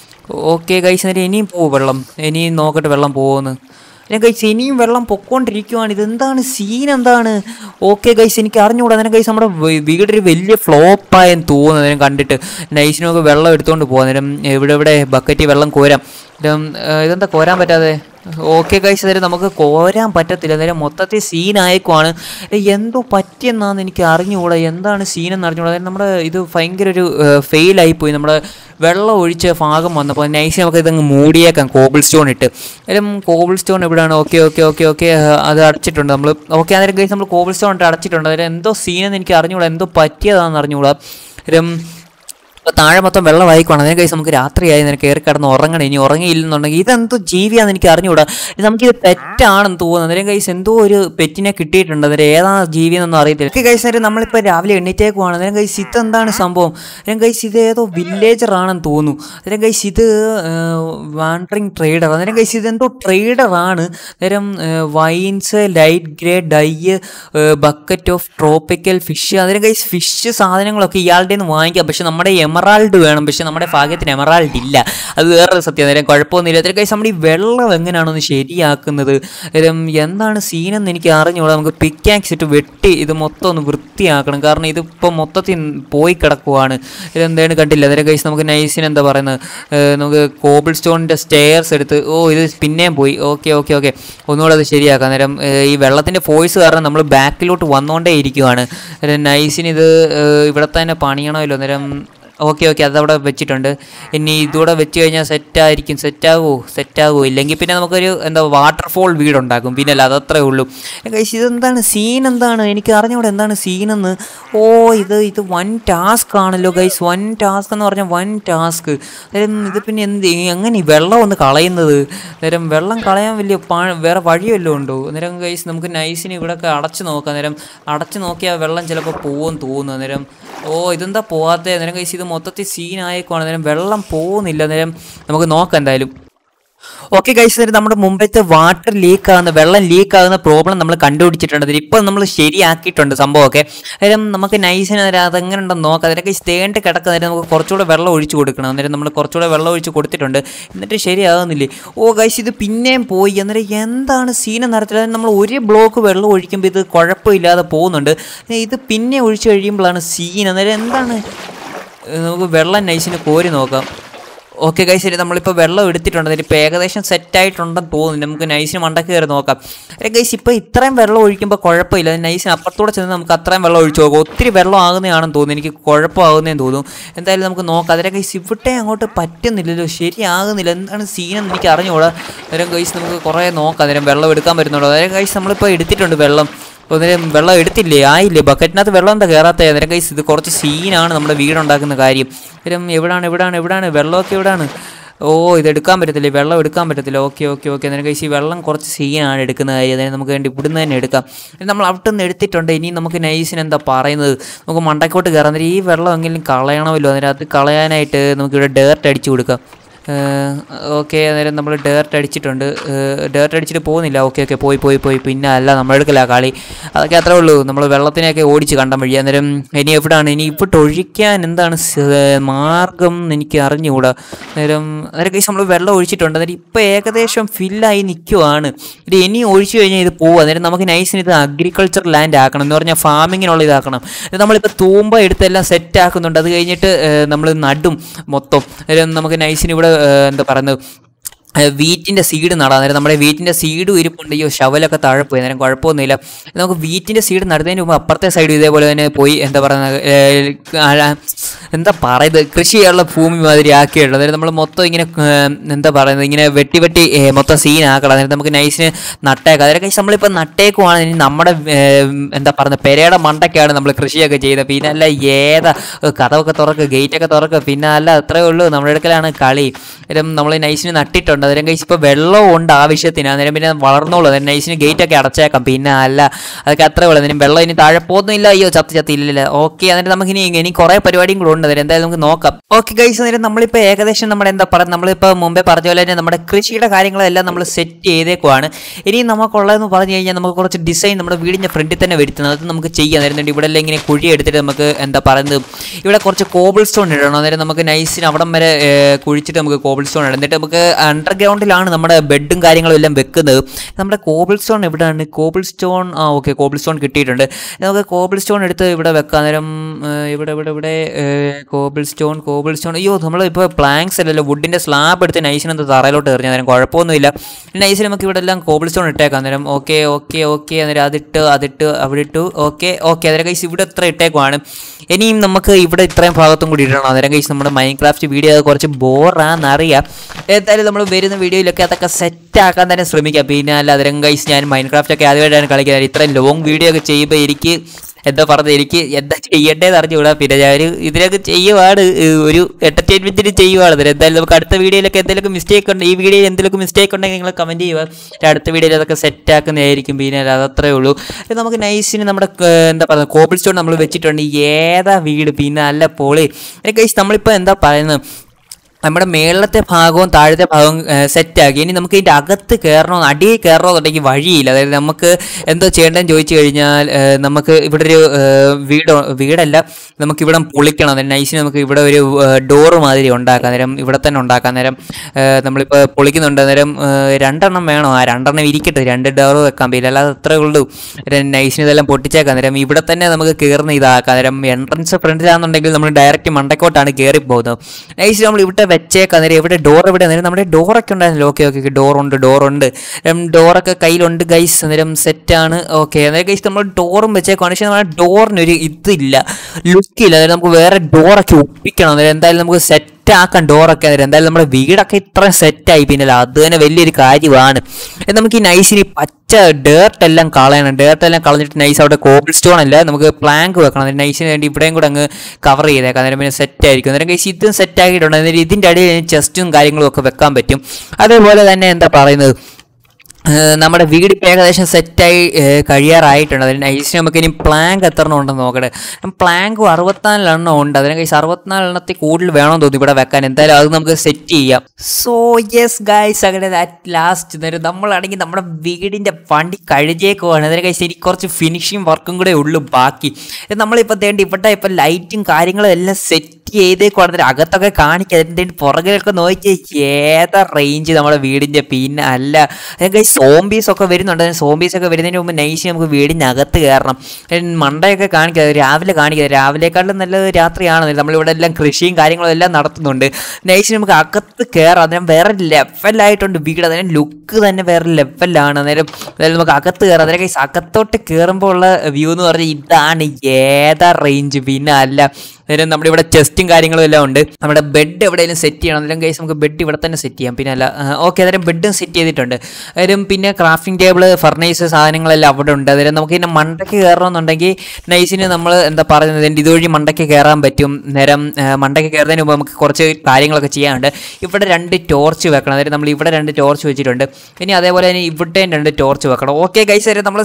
ഓക്കെ കൈസ് അന്നേരം ഇനിയും പോവും വെള്ളം ഇനിയും നോക്കട്ടെ വെള്ളം പോകുമെന്ന് ഞാൻ ഗൈസ് ഇനിയും വെള്ളം പൊക്കോണ്ടിരിക്കുവാണ് ഇതെന്താണ് സീൻ എന്താണ് ഓക്കെ ഗൈസ് എനിക്ക് അറിഞ്ഞുകൂടാ അതിനെ ഗൈസ് നമ്മുടെ വി- വീടൊരു വലിയ ഫ്ലോപ്പായെന്ന് തോന്നുന്നു അതിനെ കണ്ടിട്ട് നൈസിനൊക്കെ വെള്ളം എടുത്തുകൊണ്ട് പോകാം നേരം ഇവിടെ ഇവിടെ ബക്കറ്റിൽ വെള്ളം കോരാം ഇതും, ഏഹ്, ഇതെന്താ കോരാൻ പറ്റാതെ ഓക്കെ ഗൈസ് അന്നേരം നമുക്ക് കോരാൻ പറ്റത്തില്ല അന്നേരം മൊത്തത്തിൽ സീനായേക്കുവാണ് എന്തോ പറ്റിയെന്നാന്ന് എനിക്ക് അറിഞ്ഞുകൂടാ എന്താണ് സീനെന്ന് അറിഞ്ഞുകൂടാ അതായത് നമ്മുടെ ഇത് ഭയങ്കര ഒരു ഫെയിലായിപ്പോയി നമ്മുടെ വെള്ളം ഒഴിച്ച ഭാഗം വന്നപ്പോൾ നൈസ് നമുക്ക് ഇതങ്ങ് മൂടിയേക്കാം കോബിൾ സ്റ്റോൺ ഇട്ട് അന്നേരം കോബിൾ സ്റ്റോൺ എവിടെയാണ് ഓക്കെ ഓക്കെ ഓക്കെ ഓക്കെ അത് അടച്ചിട്ടുണ്ട് നമ്മൾ ഓക്കെ അന്നേരം കഴിച്ച് നമ്മൾ കോബിൾ സ്റ്റോൺ ഇട്ട് അടച്ചിട്ടുണ്ട് അന്നേരം എന്തോ സീനെന്ന് എനിക്ക് അറിഞ്ഞുകൂടാ എന്തോ പറ്റിയതാണെന്ന് അറിഞ്ഞുകൂടാ അന്നേരം ഇപ്പോൾ താഴെ മൊത്തം വെള്ളമായിക്കോണം അതിനെ കഴിച്ച് നമുക്ക് രാത്രിയായി നിനക്ക് കയറി കിടന്ന് ഉറങ്ങണം ഇനി ഉറങ്ങിയില്ലെന്നുണ്ടെങ്കിൽ ഇതെന്തോ ജീവിയാന്ന് എനിക്ക് അറിഞ്ഞുകൂടാ ഇത് നമുക്കിത് പെറ്റാണെന്ന് തോന്നുന്നു അന്നേരം കൈസ് എന്തോ ഒരു പെറ്റിനെ കിട്ടിയിട്ടുണ്ട് അന്നേരം ഏതാണ് ജീവി എന്നൊന്നും അറിയത്തില്ല ഒക്കെ കൈസ് നേരം നമ്മളിപ്പോൾ രാവിലെ എണ്ണീറ്റേക്കുവാണ് അന്നേരം കൈസ് ഇതെന്താണ് സംഭവം അന്നേരം കൈസ് ഇത് ഏതോ വില്ലേജർ ആണെന്ന് തോന്നുന്നു അന്നേരം കൈസ് ഇത് വാണ്ടറിങ് ട്രേഡർ അന്നേരം കൈസ് ഇതെന്തോ ട്രേഡറാണ് അന്നേരം vines light grey dye bucket of tropical fish അന്നേരം കൈസ് ഫിഷ് സാധനങ്ങളൊക്കെ ഇയാളുടെ നിന്ന് വാങ്ങിക്കാം പക്ഷെ നമ്മുടെ എമറാൾഡ് വേണം പക്ഷെ നമ്മുടെ ഭാഗ്യത്തിന് എമറാൾഡ് ഇല്ല അത് വേറൊരു സത്യം നേരം കുഴപ്പമൊന്നുമില്ല അതൊക്കെ കൈസ് നമ്മുടെ ഈ വെള്ളം എങ്ങനെയാണൊന്ന് ശരിയാക്കുന്നത് നേരം എന്താണ് സീനെന്ന് എനിക്ക് അറിഞ്ഞുകൂടാ നമുക്ക് പിക്കാക്സ് ഇട്ട് വെട്ടി ഇത് മൊത്തം ഒന്ന് വൃത്തിയാക്കണം കാരണം ഇതിപ്പോൾ മൊത്തത്തിൽ പോയി കിടക്കുവാണ് ഇതെന്താണ് കണ്ടില്ല അതിനെ കൈസ് നമുക്ക് നൈസിന് എന്താ പറയുന്നത് ഏഹ് നമുക്ക് കോബിൾ സ്റ്റോണിൻ്റെ സ്റ്റെയർസ് എടുത്ത് ഓ ഇത് പിന്നെയും പോയി ഓക്കെ ഓക്കെ ഓക്കെ ഒന്നുകൂടെ അത് ശരിയാക്കാം നേരം ഏഹ് ഈ വെള്ളത്തിൻ്റെ ഫോഴ്സ് കാരണം നമ്മൾ ബാക്കിലോട്ട് വന്നുകൊണ്ടേ ഇരിക്കുവാണ് അന്നേരം നൈസിന് ഇത് ഏഹ് ഇവിടെ തന്നെ പണിയണമല്ലോ അന്നേരം ഓക്കെ ഓക്കെ അതവിടെ വെച്ചിട്ടുണ്ട് ഇനി ഇതൂടെ വെച്ച് കഴിഞ്ഞാൽ സെറ്റായിരിക്കും സെറ്റാകുമോ സെറ്റാകുമോ ഇല്ലെങ്കിൽ പിന്നെ നമുക്കൊരു എന്താ വാട്ടർഫോൾ വീടുണ്ടാക്കും പിന്നെ അല്ല അതത്രേ ഉള്ളൂ ഗൈസ് ഇതെന്താണ് സീൻ എന്താണ് എനിക്ക് അറിഞ്ഞൂടെ എന്താണ് സീനെന്ന് ഓ ഇത് ഇത് വൻ ടാസ്ക് ആണല്ലോ ഗൈസ് വൻ ടാസ്ക് എന്ന് പറഞ്ഞാൽ വൻ ടാസ്ക് അന്നേരം ഇത് പിന്നെ എന്ത് എങ്ങനെ ഈ വെള്ളം ഒന്ന് കളയുന്നത് അന്നേരം വെള്ളം കളയാൻ വലിയ പാ വേറെ വഴി വല്ലതും ഉണ്ടോ അന്നേരം ഗൈസ് നമുക്ക് നൈസിന് ഇവിടെയൊക്കെ അടച്ചു നോക്കാം അന്നേരം അടച്ചു നോക്കിയാൽ വെള്ളം ചിലപ്പോൾ പോകുമെന്ന് തോന്നുന്നു അന്നേരം ഓ ഇതെന്താ പോവാത്തത് അന്നേരം കഴിച്ച് ഇത് മൊത്തത്തിൽ സീനായേക്കുവാണ് അന്നേരം വെള്ളം പോകുന്നില്ല അന്നേരം നമുക്ക് നോക്കാം എന്തായാലും ഓക്കെ കഴിച്ച് തരും നമ്മുടെ മുമ്പത്തെ വാട്ടർ ലീക്ക് ആകുന്ന വെള്ളം ലീക്ക് ആകുന്ന പ്രോബ്ലം നമ്മൾ കണ്ടുപിടിച്ചിട്ടുണ്ട് അതിൽ ഇപ്പോൾ നമ്മൾ ശരിയാക്കിയിട്ടുണ്ട് സംഭവമൊക്കെ അന്നേരം നമുക്ക് നൈസിന് അതെങ്ങനെ ഉണ്ടെന്ന് നോക്കാം അതിനൊക്കെ തേണ്ട് കിടക്കുന്ന നേരം നമുക്ക് കുറച്ചുകൂടെ വെള്ളം ഒഴിച്ച് കൊടുക്കണം അന്നേരം നമ്മൾ കുറച്ചുകൂടെ വെള്ളം ഒഴിച്ച് കൊടുത്തിട്ടുണ്ട് എന്നിട്ട് ശരിയാകുന്നില്ലേ ഓ കഴിച്ച് ഇത് പിന്നെയും പോയി അന്നേരം എന്താണ് സീന നടത്തില്ല നമ്മൾ ഒരു ബ്ലോക്ക് വെള്ളം ഒഴിക്കുമ്പോൾ ഇത് കുഴപ്പമില്ലാതെ പോകുന്നുണ്ട് ഇത് പിന്നെ ഒഴിച്ച് കഴിയുമ്പോഴാണ് സീൻ അന്നേരം എന്താണ് ഏഹ് നമുക്ക് വെള്ളം നൈസിന് കോരി നോക്കാം ഓക്കെ ഗൈസ് ശരി നമ്മളിപ്പോൾ വെള്ളം എടുത്തിട്ടുണ്ട് അതിലിപ്പോൾ ഏകദേശം സെറ്റായിട്ടുണ്ടെന്ന് തോന്നുന്നു നമുക്ക് നൈസിന് മണ്ടക്ക് കയറി നോക്കാം അല്ലെ ഗൈസ് ഇപ്പോൾ ഇത്രയും വെള്ളം ഒഴിക്കുമ്പോൾ കുഴപ്പമില്ല നൈസിന് അപ്പുറത്തൂടെ ചെന്ന് നമുക്ക് അത്രയും വെള്ളം ഒഴിച്ചു നോക്കാം ഒത്തിരി വെള്ളം ആകുന്നതാണെന്ന് തോന്നുന്നു എനിക്ക് കുഴപ്പമാകുന്നതെന്ന് തോന്നുന്നു എന്തായാലും നമുക്ക് നോക്കാം അതിലെ ഗൈസ് ഇവിടെ അങ്ങോട്ട് പറ്റുന്നില്ലല്ലോ ശരിയാകുന്നില്ല എന്താണ് സീനെന്ന് എനിക്ക് അറിഞ്ഞുകൂടാ അന്നേരം ഗൈസ് നമുക്ക് കുറേ നോക്കാം അന്നേരം വെള്ളം എടുക്കാൻ പറ്റുന്നുണ്ടോ അന്നേരം ഗൈസ് നമ്മളിപ്പോൾ എടുത്തിട്ടുണ്ട് വെള്ളം അന്നേരം വെള്ളം എടുത്തില്ലേ ആയില്ലേ ബക്കറ്റിനകത്ത് വെള്ളം എന്താ കയറാത്ത അന്നേരം കൈസ് ഇത് കുറച്ച് സീനാണ് നമ്മുടെ വീടുണ്ടാക്കുന്ന കാര്യം അന്നേരം എവിടാണ് എവിടാണ് എവിടാണ് വെള്ളമൊക്കെ എവിടാണ് ഓ ഇത് എടുക്കാൻ പറ്റത്തില്ല വെള്ളം എടുക്കാൻ പറ്റത്തില്ല ഓക്കെ ഓക്കെ ഓക്കെ അന്നേരം കൈസ് ഈ വെള്ളം കുറച്ച് സീനാണ് എടുക്കുന്ന കാര്യം അതായത് നമുക്ക് വേണ്ടി ഇവിടുന്ന് തന്നെ എടുക്കാം ഇത് നമ്മൾ അവിടെ നിന്ന് എടുത്തിട്ടുണ്ട് ഇനി നമുക്ക് നൈസിന് എന്താ പറയുന്നത് നമുക്ക് മണ്ടക്കോട്ട് കയറാം അന്നേരം ഈ വെള്ളം എങ്കിലും കളയണമല്ലോ അന്നേരം അത് കളയാനായിട്ട് നമുക്ക് ഇവിടെ ഡേർട്ട് അടിച്ചു കൊടുക്കാം ഓക്കെ അന്നേരം നമ്മൾ ഡേർട്ട് അടിച്ചിട്ടുണ്ട് ഡേർട്ട് അടിച്ചിട്ട് പോകുന്നില്ല ഓക്കെ ഓക്കെ പോയി പോയി പോയി പിന്നെ അല്ല നമ്മളെടുക്കില്ല കളി അതൊക്കെ അത്രേ ഉള്ളൂ നമ്മൾ വെള്ളത്തിനെയൊക്കെ ഓടിച്ച് കണ്ടം വഴി അന്നേരം ഇനി എവിടാണ് ഇനി ഇപ്പോട്ട് ഒഴിക്കാൻ എന്താണ് സ്- മാർഗം എന്ന് എനിക്ക് അറിഞ്ഞുകൂടാ അന്നേരം അന്നേരം കേസ് നമ്മൾ വെള്ളം ഒഴിച്ചിട്ടുണ്ട് അന്നേരം ഇപ്പോൾ ഏകദേശം ഫില്ലായി നിൽക്കുവാണ് ഇത് ഇനി ഒഴിച്ചു കഴിഞ്ഞാൽ ഇത് പോകും അന്നേരം നമുക്ക് നൈസിന് ഇത് അഗ്രികൾച്ചർ ലാൻഡ് ആക്കണം എന്ന് പറഞ്ഞാൽ ഫാമിങ്ങിനുള്ള ഇതാക്കണം ഇത് നമ്മളിപ്പോൾ തൂമ്പ എടുത്തെല്ലാം സെറ്റ് ആക്കുന്നുണ്ട് അത് കഴിഞ്ഞിട്ട് നമ്മൾ നടും മൊത്തം അന്നേരം നമുക്ക് നൈസിന് ഇവിടെ ഏഹ്, എന്താ പറയുന്നത് വീറ്റിൻ്റെ സീഡ് നടാം അന്നേരം നമ്മുടെ വീറ്റിൻ്റെ സീഡും ഇരിപ്പുണ്ട് ഈ ശവലൊക്കെ താഴെ പോയി അന്നേരം കുഴപ്പമൊന്നുമില്ല നമുക്ക് വീറ്റിൻ്റെ സീഡ് നടുന്നതിന് മുമ്പ് അപ്പുറത്തെ സൈഡ് ഇതേപോലെ തന്നെ പോയി എന്താ പറയുന്നത് ഏഹ്, ആ, എന്താ പറയുന്നത് കൃഷി ചെയ്യാനുള്ള ഭൂമി മാതിരി ആക്കിയിട്ടുണ്ട് അന്നേരം നമ്മൾ മൊത്തം ഇങ്ങനെ ഏഹ്, എന്താ പറയുന്നത് ഇങ്ങനെ വെട്ടി വെട്ടി ഏഹ്, മൊത്തം സീനാക്കണം അന്നേരം നമുക്ക് നൈസിന് നട്ടേക്കാം അതിനൊക്കെ നമ്മളിപ്പോൾ നട്ടേക്കുവാണ് ഇനി നമ്മുടെ ഏഹ്, എന്താ പറയുന്നത് പെരയുടെ മണ്ടയ്ക്കാണ് നമ്മൾ കൃഷിയൊക്കെ ചെയ്യുന്നത് പിന്നെ അല്ല ഏതാ ഏഹ്, കഥവൊക്കെ തുറക്കുക ഗേറ്റൊക്കെ തുറക്കുക പിന്നെ അല്ല അത്രേ ഉള്ളൂ നമ്മുടെ അടുക്കലാണ് കളി അന്നേരം നമ്മൾ നൈസിന് നട്ടിട്ടുണ്ട് അന്നേരം കഴിച്ച് ഇപ്പോൾ വെള്ളവും ഉണ്ട് ആവശ്യത്തിന് അന്നേരം പിന്നെ വളർന്നോളൂ അന്നേരം നൈസിന് ഗേറ്റ് ഒക്കെ അടച്ചേക്കാം പിന്നെ അല്ല അതൊക്കെ അത്രേ ഉള്ളൂ അന്നേരം വെള്ളം ഇനി താഴെ പോകുന്നില്ല അയ്യോ ചത്ത് ചത്ത് ഇല്ലില്ല ഓക്കെ എന്നിട്ട് നമുക്ക് ഇനി ഇനി കുറേ പരിപാടിയും കൂടെ ഉണ്ട് അന്നേരം എന്തായാലും നമുക്ക് നോക്കാം ഓക്കെ ഗൈസ് അന്നേരം നമ്മളിപ്പോൾ ഏകദേശം നമ്മുടെ എന്താ പറയുക നമ്മളിപ്പോൾ മുമ്പേ പറഞ്ഞ പോലെ തന്നെ നമ്മുടെ കൃഷിയുടെ കാര്യങ്ങളെല്ലാം നമ്മൾ സെറ്റ് ചെയ്തേക്കുവാണ് ഇനി നമുക്കുള്ളതെന്ന് പറഞ്ഞു കഴിഞ്ഞാൽ നമുക്ക് കുറച്ച് ഡിസൈൻ നമ്മുടെ വീടിൻ്റെ ഫ്രണ്ടിൽ തന്നെ വരുത്തുന്നത് അത് നമുക്ക് ചെയ്യാൻ നേരം ഇവിടെ എല്ലാം ഇങ്ങനെ കുഴി എടുത്തിട്ട് നമുക്ക് എന്താ പറയുന്നത് ഇവിടെ കുറച്ച് കോബിൾ സ്റ്റോൺ ഇടണം അന്നേരം നമുക്ക് നൈസിന് അവിടം വരെ ഏഹ്, കുഴിച്ചിട്ട് നമുക്ക് കോബിൾ സ്റ്റോൺ ഇടാം എന്നിട്ട് നമുക്ക് അണ്ടർഗ്രൗണ്ടിലാണ് നമ്മുടെ ബെഡും കാര്യങ്ങളും എല്ലാം വെക്കുന്നത് നമ്മുടെ കോബിൾ സ്റ്റോൺ എവിടെയാണ് കോബിൾ സ്റ്റോൺ ആ ഓക്കെ കോബിൾ സ്റ്റോൺ കിട്ടിയിട്ടുണ്ട് നമുക്ക് കോബിൾ സ്റ്റോൺ എടുത്ത് ഇവിടെ വെക്കാം അന്നേരം ഏഹ്, ഇവിടെ ഇവിടെ ഇവിടെ കോബിൾ സ്റ്റോൺ കോബിൾ സ്റ്റോൺ അയ്യോ നമ്മൾ ഇപ്പോൾ പ്ലാങ്ക്സ് അല്ലല്ലോ വുഡിൻ്റെ സ്ലാബ് എടുത്ത് നൈസിനെന്ത് തറയിലോട്ട് എറിഞ്ഞു അന്നേരം കുഴപ്പമൊന്നുമില്ല നൈസിന് നമുക്ക് ഇവിടെ എല്ലാം കോബിൾ സ്റ്റോൺ ഇട്ടേക്കാം അന്നേരം ഓക്കെ ഓക്കെ ഓക്കെ അന്നേരം അതിട്ട് അതിട്ട് അവിടെ ഇട്ടു ഓക്കെ ഓക്കെ അന്നേരം കൈസ് ഇവിടെ ഇത്ര ഇട്ടേക്കുവാണ് ഇനിയും നമുക്ക് ഇവിടെ ഇത്രയും ഭാഗത്തും കൂടി ഇടണം അന്നേരം കൈസ് നമ്മുടെ മൈൻഡ് ക്രാഫ്റ്റ് വീഡിയോ കുറച്ച് ബോറാന്നറിയാം എന്തായാലും നമ്മൾ വരുന്ന വീഡിയോയിലൊക്കെ അതൊക്കെ സെറ്റ് ആക്കാൻ തന്നെ ശ്രമിക്കാം പിന്നെ അല്ല അതിരം കൈസ് ഞാൻ മൈൻഡ് ക്രാഫ്റ്റ് ഒക്കെ ആദ്യമായിട്ടാണ് കളിക്കുന്നത് ഇത്രയും ലോങ് വീഡിയോ ഒക്കെ ചെയ്യുമ്പോൾ എനിക്ക് എന്താ പറഞ്ഞത് എനിക്ക് എന്താ ചെയ്യേണ്ടതെന്ന് അറിഞ്ഞുകൂടാ പിന്നെ ഞാൻ ഇതിനൊക്കെ ചെയ്യുവാണ് ഏഹ് ഒരു എൻ്റർടൈൻമെൻറ്റിന് ചെയ്യുവാണ് ഇതിന് എന്തായാലും നമുക്ക് അടുത്ത വീഡിയോയിലൊക്കെ എന്തെങ്കിലും മിസ്റ്റേക്ക് ഉണ്ട് ഈ വീഡിയോയിൽ എന്തെങ്കിലും മിസ്റ്റേക്ക് ഉണ്ടെങ്കിൽ നിങ്ങൾ കമൻറ്റ് ചെയ്യുക പിന്നെ അടുത്ത വീഡിയോയിൽ അതൊക്കെ സെറ്റ് ആക്കുന്നതായിരിക്കും പിന്നെ അത് അത്രേ ഉള്ളൂ ഇത് നമുക്ക് നൈസിന് നമ്മുടെ ഏഹ് എന്താ പറയുക കോബിൾ സ്റ്റോൺ നമ്മൾ വെച്ചിട്ടുണ്ട് ഏതാ വീട് പിന്നെ അല്ല പോളി ഗൈസ് നമ്മളിപ്പോൾ എന്താ പറയുന്നത് നമ്മുടെ മേളത്തെ ഭാഗവും താഴത്തെ ഭാഗവും സെറ്റാക്കി ഇനി നമുക്ക് ഇതിൻ്റെ അകത്ത് കയറണോ അടിയിൽ കയറണമെന്നുണ്ടെങ്കിൽ വഴിയില്ല അതായത് നമുക്ക് എന്തോ ചെയ്യേണ്ടതെന്ന് ചോദിച്ചു കഴിഞ്ഞാൽ ഏഹ്, നമുക്ക് ഇവിടെ ഒരു ഏഹ്, വീട് വീടല്ല നമുക്ക് ഇവിടെ പൊളിക്കണം അന്നേരം നൈസിന് നമുക്ക് ഇവിടെ ഒരു ഡോറ് മാതിരി ഉണ്ടാക്കാം നേരം ഇവിടെ തന്നെ ഉണ്ടാക്കാം നേരം നമ്മളിപ്പോൾ പൊളിക്കുന്നുണ്ട് അന്നേരം ഏഹ്, രണ്ടെണ്ണം വേണം ആ രണ്ടെണ്ണം ഇരിക്കട്ടെ രണ്ട് ഡോറ് വെക്കാൻ പറ്റില്ല അല്ലാതെ അത്രേ ഉള്ളൂ നൈസിന് ഇതെല്ലാം പൊട്ടിച്ചേക്കാം നേരം ഇവിടെ തന്നെ നമുക്ക് കയറുന്ന ഇതാക്കാം നേരം എൻട്രൻസ് ഫ്രണ്ടിലാണെന്നുണ്ടെങ്കിൽ നമ്മൾ ഡയറക്റ്റ് മണ്ടക്കോട്ടാണ് കയറി പോകുന്നത് നൈസ് നമ്മൾ ഇവിടെ വെച്ചേക്കാം നേരം ഇവിടെ ഡോർ എവിടെ അന്നേരം നമ്മുടെ ഡോറൊക്കെ ഉണ്ടായിരുന്നല്ലോ ഓക്കെ ഓക്കെ ഡോറുണ്ട് ഡോറുണ്ട് ഡോറൊക്കെ കയ്യിലുണ്ട് ഗൈസ് അന്നേരം സെറ്റാണ് ഓക്കെ അന്നേരം ഗൈസ് നമ്മൾ ഡോറും വെച്ചേക്കാണ് പക്ഷേ നമ്മുടെ ഡോറിനൊരു ഇതില്ല ലുക്കില്ല അതായത് നമുക്ക് വേറെ ഡോറൊക്കെ ഒപ്പിക്കണം അന്നേരം എന്തായാലും നമുക്ക് സെറ്റ് ആക്കാൻ ഡോറൊക്കെ അന്നേരം എന്തായാലും നമ്മുടെ വീടൊക്കെ ഇത്രയും സെറ്റായി പിന്നെ അത് തന്നെ വലിയൊരു കാര്യമാണ് ഇത് നമുക്ക് ഈ നൈസിന് ഈ പച്ച ഡേർട്ട് എല്ലാം കളയണം ഡേർട്ട് എല്ലാം കളഞ്ഞിട്ട് നൈസ് അവിടെ കോബിൾ സ്റ്റോൺ അല്ല നമുക്ക് പ്ലാങ്ക് വെക്കണം അന്നേരം നൈസിന് വേണ്ടി ഇവിടെയും കൂടെ അങ്ങ് കവർ ചെയ്തേക്കാം അന്നേരം പിന്നെ സെറ്റ് ആയിരിക്കും അന്നേരം കൈസ് ഇതും സെറ്റ് ആക്കിയിട്ടുണ്ട് അന്നേരം ഇതിൻ്റെ അടിയിൽ ചെസ്റ്റും കാര്യങ്ങളും ഒക്കെ വെക്കാൻ പറ്റും അതേപോലെ തന്നെ എന്താ പറയുന്നത് ഏഹ് നമ്മുടെ വീട് ഇപ്പം ഏകദേശം സെറ്റായി ഏഹ് കഴിയാറായിട്ടുണ്ട് അതിന് നൈസിന് നമുക്ക് ഇനി പ്ലാങ്ക് എത്ര എണ്ണം ഉണ്ടെന്ന് നോക്കട്ടെ പ്ലാങ്ക് അറുപത്തിനാല് എണ്ണം ഉണ്ട് അതിനെ കഴിച്ച് അറുപത്തിനാല് എണ്ണത്തിൽ കൂടുതൽ വേണമെന്ന് തോന്നുന്നു ഇവിടെ വെക്കാൻ എന്തായാലും അത് നമുക്ക് സെറ്റ് ചെയ്യാം സോ യെസ് ഗൈസ് അങ്ങനെ അറ്റ് ലാസ്റ്റ് നേരം നമ്മളാണെങ്കിൽ നമ്മുടെ വീടിൻ്റെ വണ്ടി കഴിഞ്ഞേക്കുവാണ് അതിനെ കഴിച്ച് എനിക്ക് കുറച്ച് ഫിനിഷിങ് വർക്കും കൂടെ ഉള്ളൂ ബാക്കി ഇത് നമ്മളിപ്പോൾ തേണ്ടി ഇവിടെ ഇപ്പം ലൈറ്റും കാര്യങ്ങളും എല്ലാം സെറ്റ് ചെയ്തേക്കുവാണ് അതിന് അകത്തൊക്കെ കാണിക്കുക അതിൻ്റെ പുറകിലൊക്കെ നോക്കി ഏതാ റേഞ്ച് നമ്മുടെ വീടിൻ്റെ പിന്നെ അല്ല അതൊക്കെ സോംബീസ് ഒക്കെ വരുന്നുണ്ട് സോംബീസ് ഒക്കെ വരുന്നതിന് മുമ്പ് നൈസ് നമുക്ക് വീടിൻ്റെ അകത്ത് കയറണം ഉം, മണ്ടയൊക്കെ കാണിക്കുക രാവിലെ കാണിക്കുക രാവിലേക്കാളും നല്ലത് രാത്രിയാണ് നമ്മളിവിടെ എല്ലാം കൃഷിയും കാര്യങ്ങളും എല്ലാം നടത്തുന്നുണ്ട് നൈസിന് നമുക്ക് അകത്ത് കയറാം അന്നേരം വേറെ ലെവലായിട്ടുണ്ട് വീട് അന്നേരം ലുക്ക് തന്നെ വേറെ ലെവലാണ് അന്നേരം അതായത് നമുക്ക് അകത്ത് കയറാം അന്നേരം guys അകത്തോട്ട് കയറുമ്പോൾ ഉള്ള വ്യൂ എന്ന് പറഞ്ഞാൽ ഇതാണ് ഏതാ റേഞ്ച് പിന്നെ അല്ല അന്നേരം നമ്മുടെ ഇവിടെ ചെസ്റ്റും കാര്യങ്ങളും എല്ലാം ഉണ്ട് നമ്മുടെ ബെഡ് എവിടെയെങ്കിലും സെറ്റ് ചെയ്യണം അന്നേരം കേസ് നമുക്ക് ബെഡ് ഇവിടെ തന്നെ സെറ്റ് ചെയ്യാം പിന്നെ അല്ല ഓക്കെ അന്നേരം ബെഡും സെറ്റ് ചെയ്തിട്ടുണ്ട് അന്നേരം പിന്നെ ക്രാഫ്റ്റിംഗ് ടേബിൾ ഫർണൈസ് സാധനങ്ങളെല്ലാം അവിടെ ഉണ്ട് അന്നേരം നമുക്ക് ഇതിൻ്റെ മണ്ടയ്ക്ക് കയറണമെന്നുണ്ടെങ്കിൽ നൈസിന് നമ്മൾ എന്താ പറയുന്നത് ഇതിൻ്റെ ഇതുവഴി മണ്ടയ്ക്ക് കയറാൻ പറ്റും നേരം ആ, മണ്ടയ്ക്ക് കയറുന്നതിന് മുമ്പ് നമുക്ക് കുറച്ച് കാര്യങ്ങളൊക്കെ ചെയ്യാനുണ്ട് ഇവിടെ രണ്ട് ടോർച്ച് വെക്കണം അതായത് നമ്മൾ ഇവിടെ രണ്ട് ടോർച്ച് വെച്ചിട്ടുണ്ട് ഇനി അതേപോലെ തന്നെ ഇവിടെയും രണ്ട് ടോർച്ച് വെക്കണം ഓക്കെ ഗൈസ് നമ്മൾ സെറ്റ്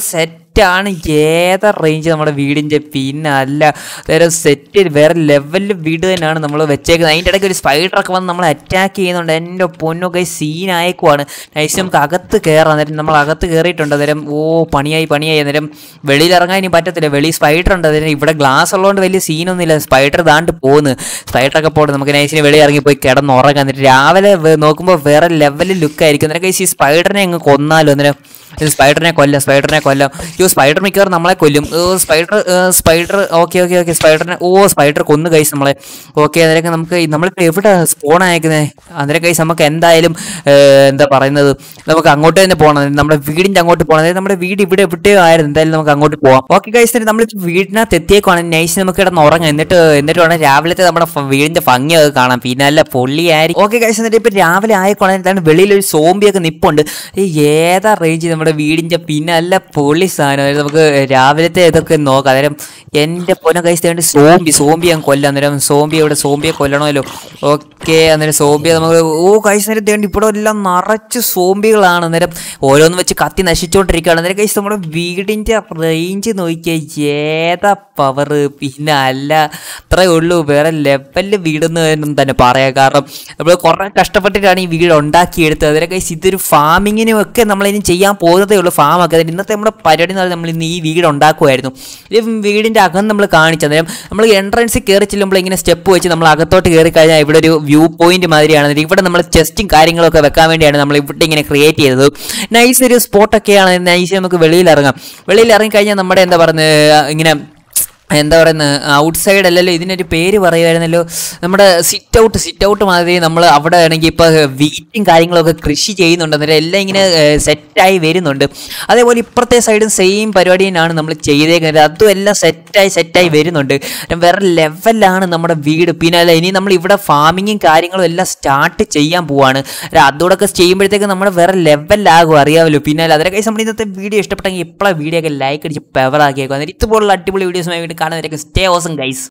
സെറ്റാണ് ഏതാ റേഞ്ച് നമ്മുടെ വീടിൻ്റെ പിന്നെ അല്ല വേറെ സെറ്റ് വേറെ ലെവലിൽ വീട് തന്നെയാണ് നമ്മൾ വെച്ചേക്കുന്നത് അതിൻ്റെ ഇടയ്ക്ക് ഒരു സ്പൈഡറൊക്കെ വന്ന് നമ്മളെ അറ്റാക്ക് ചെയ്യുന്നുണ്ട് എൻ്റെ പൊന്നൊക്കെ സീനായേക്കുവാണ് നൈസ് നമുക്ക് അകത്ത് കയറാം അന്നേരം നമ്മൾ അകത്ത് കയറിയിട്ടുണ്ട് അന്നേരം ഓ പണിയായി പണിയായി അന്നേരം വെളിയിൽ ഇറങ്ങാൻ ഇനി പറ്റത്തില്ല വെളി സ്പൈഡർ ഉണ്ട് അന്നേരം ഇവിടെ ഗ്ലാസ് ഉള്ളതുകൊണ്ട് വലിയ സീനൊന്നുമില്ല സ്പൈഡർ ദാണ്ട് പോകുന്നു സ്പൈഡറൊക്കെ പോയിട്ട് നമുക്ക് നൈസിന് വെളി ഇറങ്ങി പോയി കിടന്ന് ഉറങ്ങാം എന്നിട്ട് രാവിലെ വേ- നോക്കുമ്പോൾ വേറെ ലെവലിൽ ലുക്കായിരിക്കും അന്നേരം കൈസ് ഈ സ്പൈഡറിനെ അങ്ങ് കൊന്നാലോ അന്നേരം ഇത് സ്പൈഡറിനെ കൊല്ലാം സ്പൈഡറിനെ കൊല്ലാം അയ്യോ സ്പൈഡർ മിക്കവാറും നമ്മളെ കൊല്ലും ഓ spider spider okay okay okay സ്പൈഡറിനെ ഓ സ്പൈഡർ കൊന്നു കൈസ് നമ്മളെ ഓക്കെ അന്നേരം നമുക്ക് ഈ- നമ്മളിപ്പോൾ എവിടെ സ്പോൺ അയക്കുന്നത് അന്നേരം കൈസ് നമുക്ക് എന്തായാലും ഏ, എന്താ പറയുന്നത് നമുക്ക് അങ്ങോട്ട് തന്നെ പോകണം നമ്മുടെ വീടിൻ്റെ അങ്ങോട്ട് പോകണം അതായത് നമ്മുടെ വീട് ഇവിടെ എവിടെയോ ആയിരുന്നു എന്തായാലും നമുക്ക് അങ്ങോട്ട് പോവാം ഓക്കെ കൈസ് നമ്മൾ വീടിനകത്ത് എത്തിയേക്കാണ് നൈസ് നമുക്ക് കിടന്ന് ഉറങ്ങാം എന്നിട്ട് എന്നിട്ട് വേണം രാവിലത്തെ നമ്മുടെ ഫ- വീടിന്റെ ഭംഗിയൊക്കെ കാണാം പിന്നെ അല്ല പൊള്ളിയായിരിക്കും ഓക്കെ കഴിച്ച് എന്നിട്ട് ഇപ്പൊ രാവിലെ ആയിക്കോണെ എന്താണ് വെളിയിൽ ഒരു സോംബിയൊക്കെ നിപ്പുണ്ട് ഈ ഏതാ റേഞ്ച് നമ്മുടെ വീടിന്റെ പിന്നെ അല്ല പൊള്ളി സാധനം അതായത് നമുക്ക് രാവിലത്തെ ഇതൊക്കെ നോക്കാം അന്നേരം എൻ്റെ പൊന്ന കഴിച്ച് വേണ്ടി സോംബി സോംബി ഞാൻ കൊല്ലാം അന്നേരം സോംബി ഇവിടെ സോംബിയെ കൊല്ലണമല്ലോ ഓക്കെ അന്നേരം സോംബിയെ നമുക്ക് ഓ കഴിച്ച് നേരം തേണ്ടി ഇവിടെ എല്ലാം നിറച്ച് സോംബികളാണ് അന്നേരം ഓരോന്ന് വെച്ച് കത്തി നശിച്ചുകൊണ്ടിരിക്കുകയാണ് അന്നേരം കഴിച്ച് നമ്മുടെ വീടിൻ്റെ റേഞ്ച് നോക്കിയാൽ ഏതാ പവർ പിന്നെ അല്ല അത്രേ ഉള്ളൂ വേറെ ലെവലിൽ വീടെന്ന് എന്നും തന്നെ പറയാം കാരണം നമ്മൾ കുറേ കഷ്ടപ്പെട്ടിട്ടാണ് ഈ വീട് ഉണ്ടാക്കിയെടുത്തത് അതിനൊക്കെ ഇതൊരു ഫാമിങ്ങിനും ഒക്കെ നമ്മളിനി ചെയ്യാൻ പോകുന്നതേ ഉള്ളൂ ഫാമൊക്കെ അതിന് ഇന്നത്തെ നമ്മുടെ പരിപാടി എന്ന് പറഞ്ഞാൽ നമ്മൾ ഇന്ന് ഈ വീട് ഉണ്ടാക്കുമായിരുന്നു ഈ വീടിൻ്റെ അകം നമ്മൾ കാണിച്ചു അന്നേരം നമ്മൾ എൻട്രൻസിൽ കയറി ചെല്ലുമ്പോൾ ഇങ്ങനെ സ്റ്റെപ്പ് വെച്ച് നമ്മൾ അകത്തോട്ട് കയറി കഴിഞ്ഞാൽ ഇവിടെ ഒരു വ്യൂ പോയിന്റ് മാതിരിയാണ് എന്നിട്ട് ഇവിടെ നമ്മൾ ചെസ്റ്റും കാര്യങ്ങളൊക്കെ വെക്കാൻ വേണ്ടിയാണ് നമ്മൾ ഇവിടെ ഇങ്ങനെ ക്രിയേറ്റ് ചെയ്തത് നൈസ് ഒരു സ്പോട്ടൊക്കെയാണ് നൈസ് നമുക്ക് വെളിയിൽ ഇറങ്ങാം വെളിയിൽ ഇറങ്ങിക്കഴിഞ്ഞാൽ നമ്മുടെ എന്താ പറയുന്നത് ഇങ്ങനെ എന്താ പറയുന്നത് ഔട്ട് സൈഡ് അല്ലല്ലോ ഇതിനൊരു പേര് പറയുമായിരുന്നല്ലോ നമ്മുടെ സിറ്റ് ഔട്ട് സിറ്റ് ഔട്ട് മാതിരി നമ്മൾ അവിടെ ആണെങ്കിൽ ഇപ്പോൾ വീറ്റും കാര്യങ്ങളൊക്കെ കൃഷി ചെയ്യുന്നുണ്ട് അന്നേരം എല്ലാം ഇങ്ങനെ സെറ്റായി വരുന്നുണ്ട് അതേപോലെ ഇപ്പുറത്തെ സൈഡും സെയിം പരിപാടി തന്നെയാണ് നമ്മൾ ചെയ്തേക്കുന്നത് അതും എല്ലാം സെറ്റായി സെറ്റായി വരുന്നുണ്ട് വേറെ ലെവലാണ് നമ്മുടെ വീട് പിന്നെ അല്ല ഇനി നമ്മൾ ഇവിടെ ഫാമിങ്ങും കാര്യങ്ങളും എല്ലാം സ്റ്റാർട്ട് ചെയ്യാൻ പോവാണ് അതോടൊക്കെ ചെയ്യുമ്പോഴത്തേക്ക് നമ്മുടെ വേറെ ലെവലിലാകും അറിയാമല്ലോ പിന്നെ അല്ല അതിനൊക്കെ നമ്മൾ ഇന്നത്തെ വീഡിയോ ഇഷ്ടപ്പെട്ടെങ്കിൽ ഇപ്പോഴാണ് വീഡിയോ ഒക്കെ ലൈക്ക് അടിച്ച് പവർ ആക്കിയേക്കും അന്നേരം ഇതുപോലുള്ള അടിപൊളി വീഡിയോസുമായി വീണ്ടും കാണുന്നവരൊക്കെ സ്റ്റേ ഓസം ഗൈസ്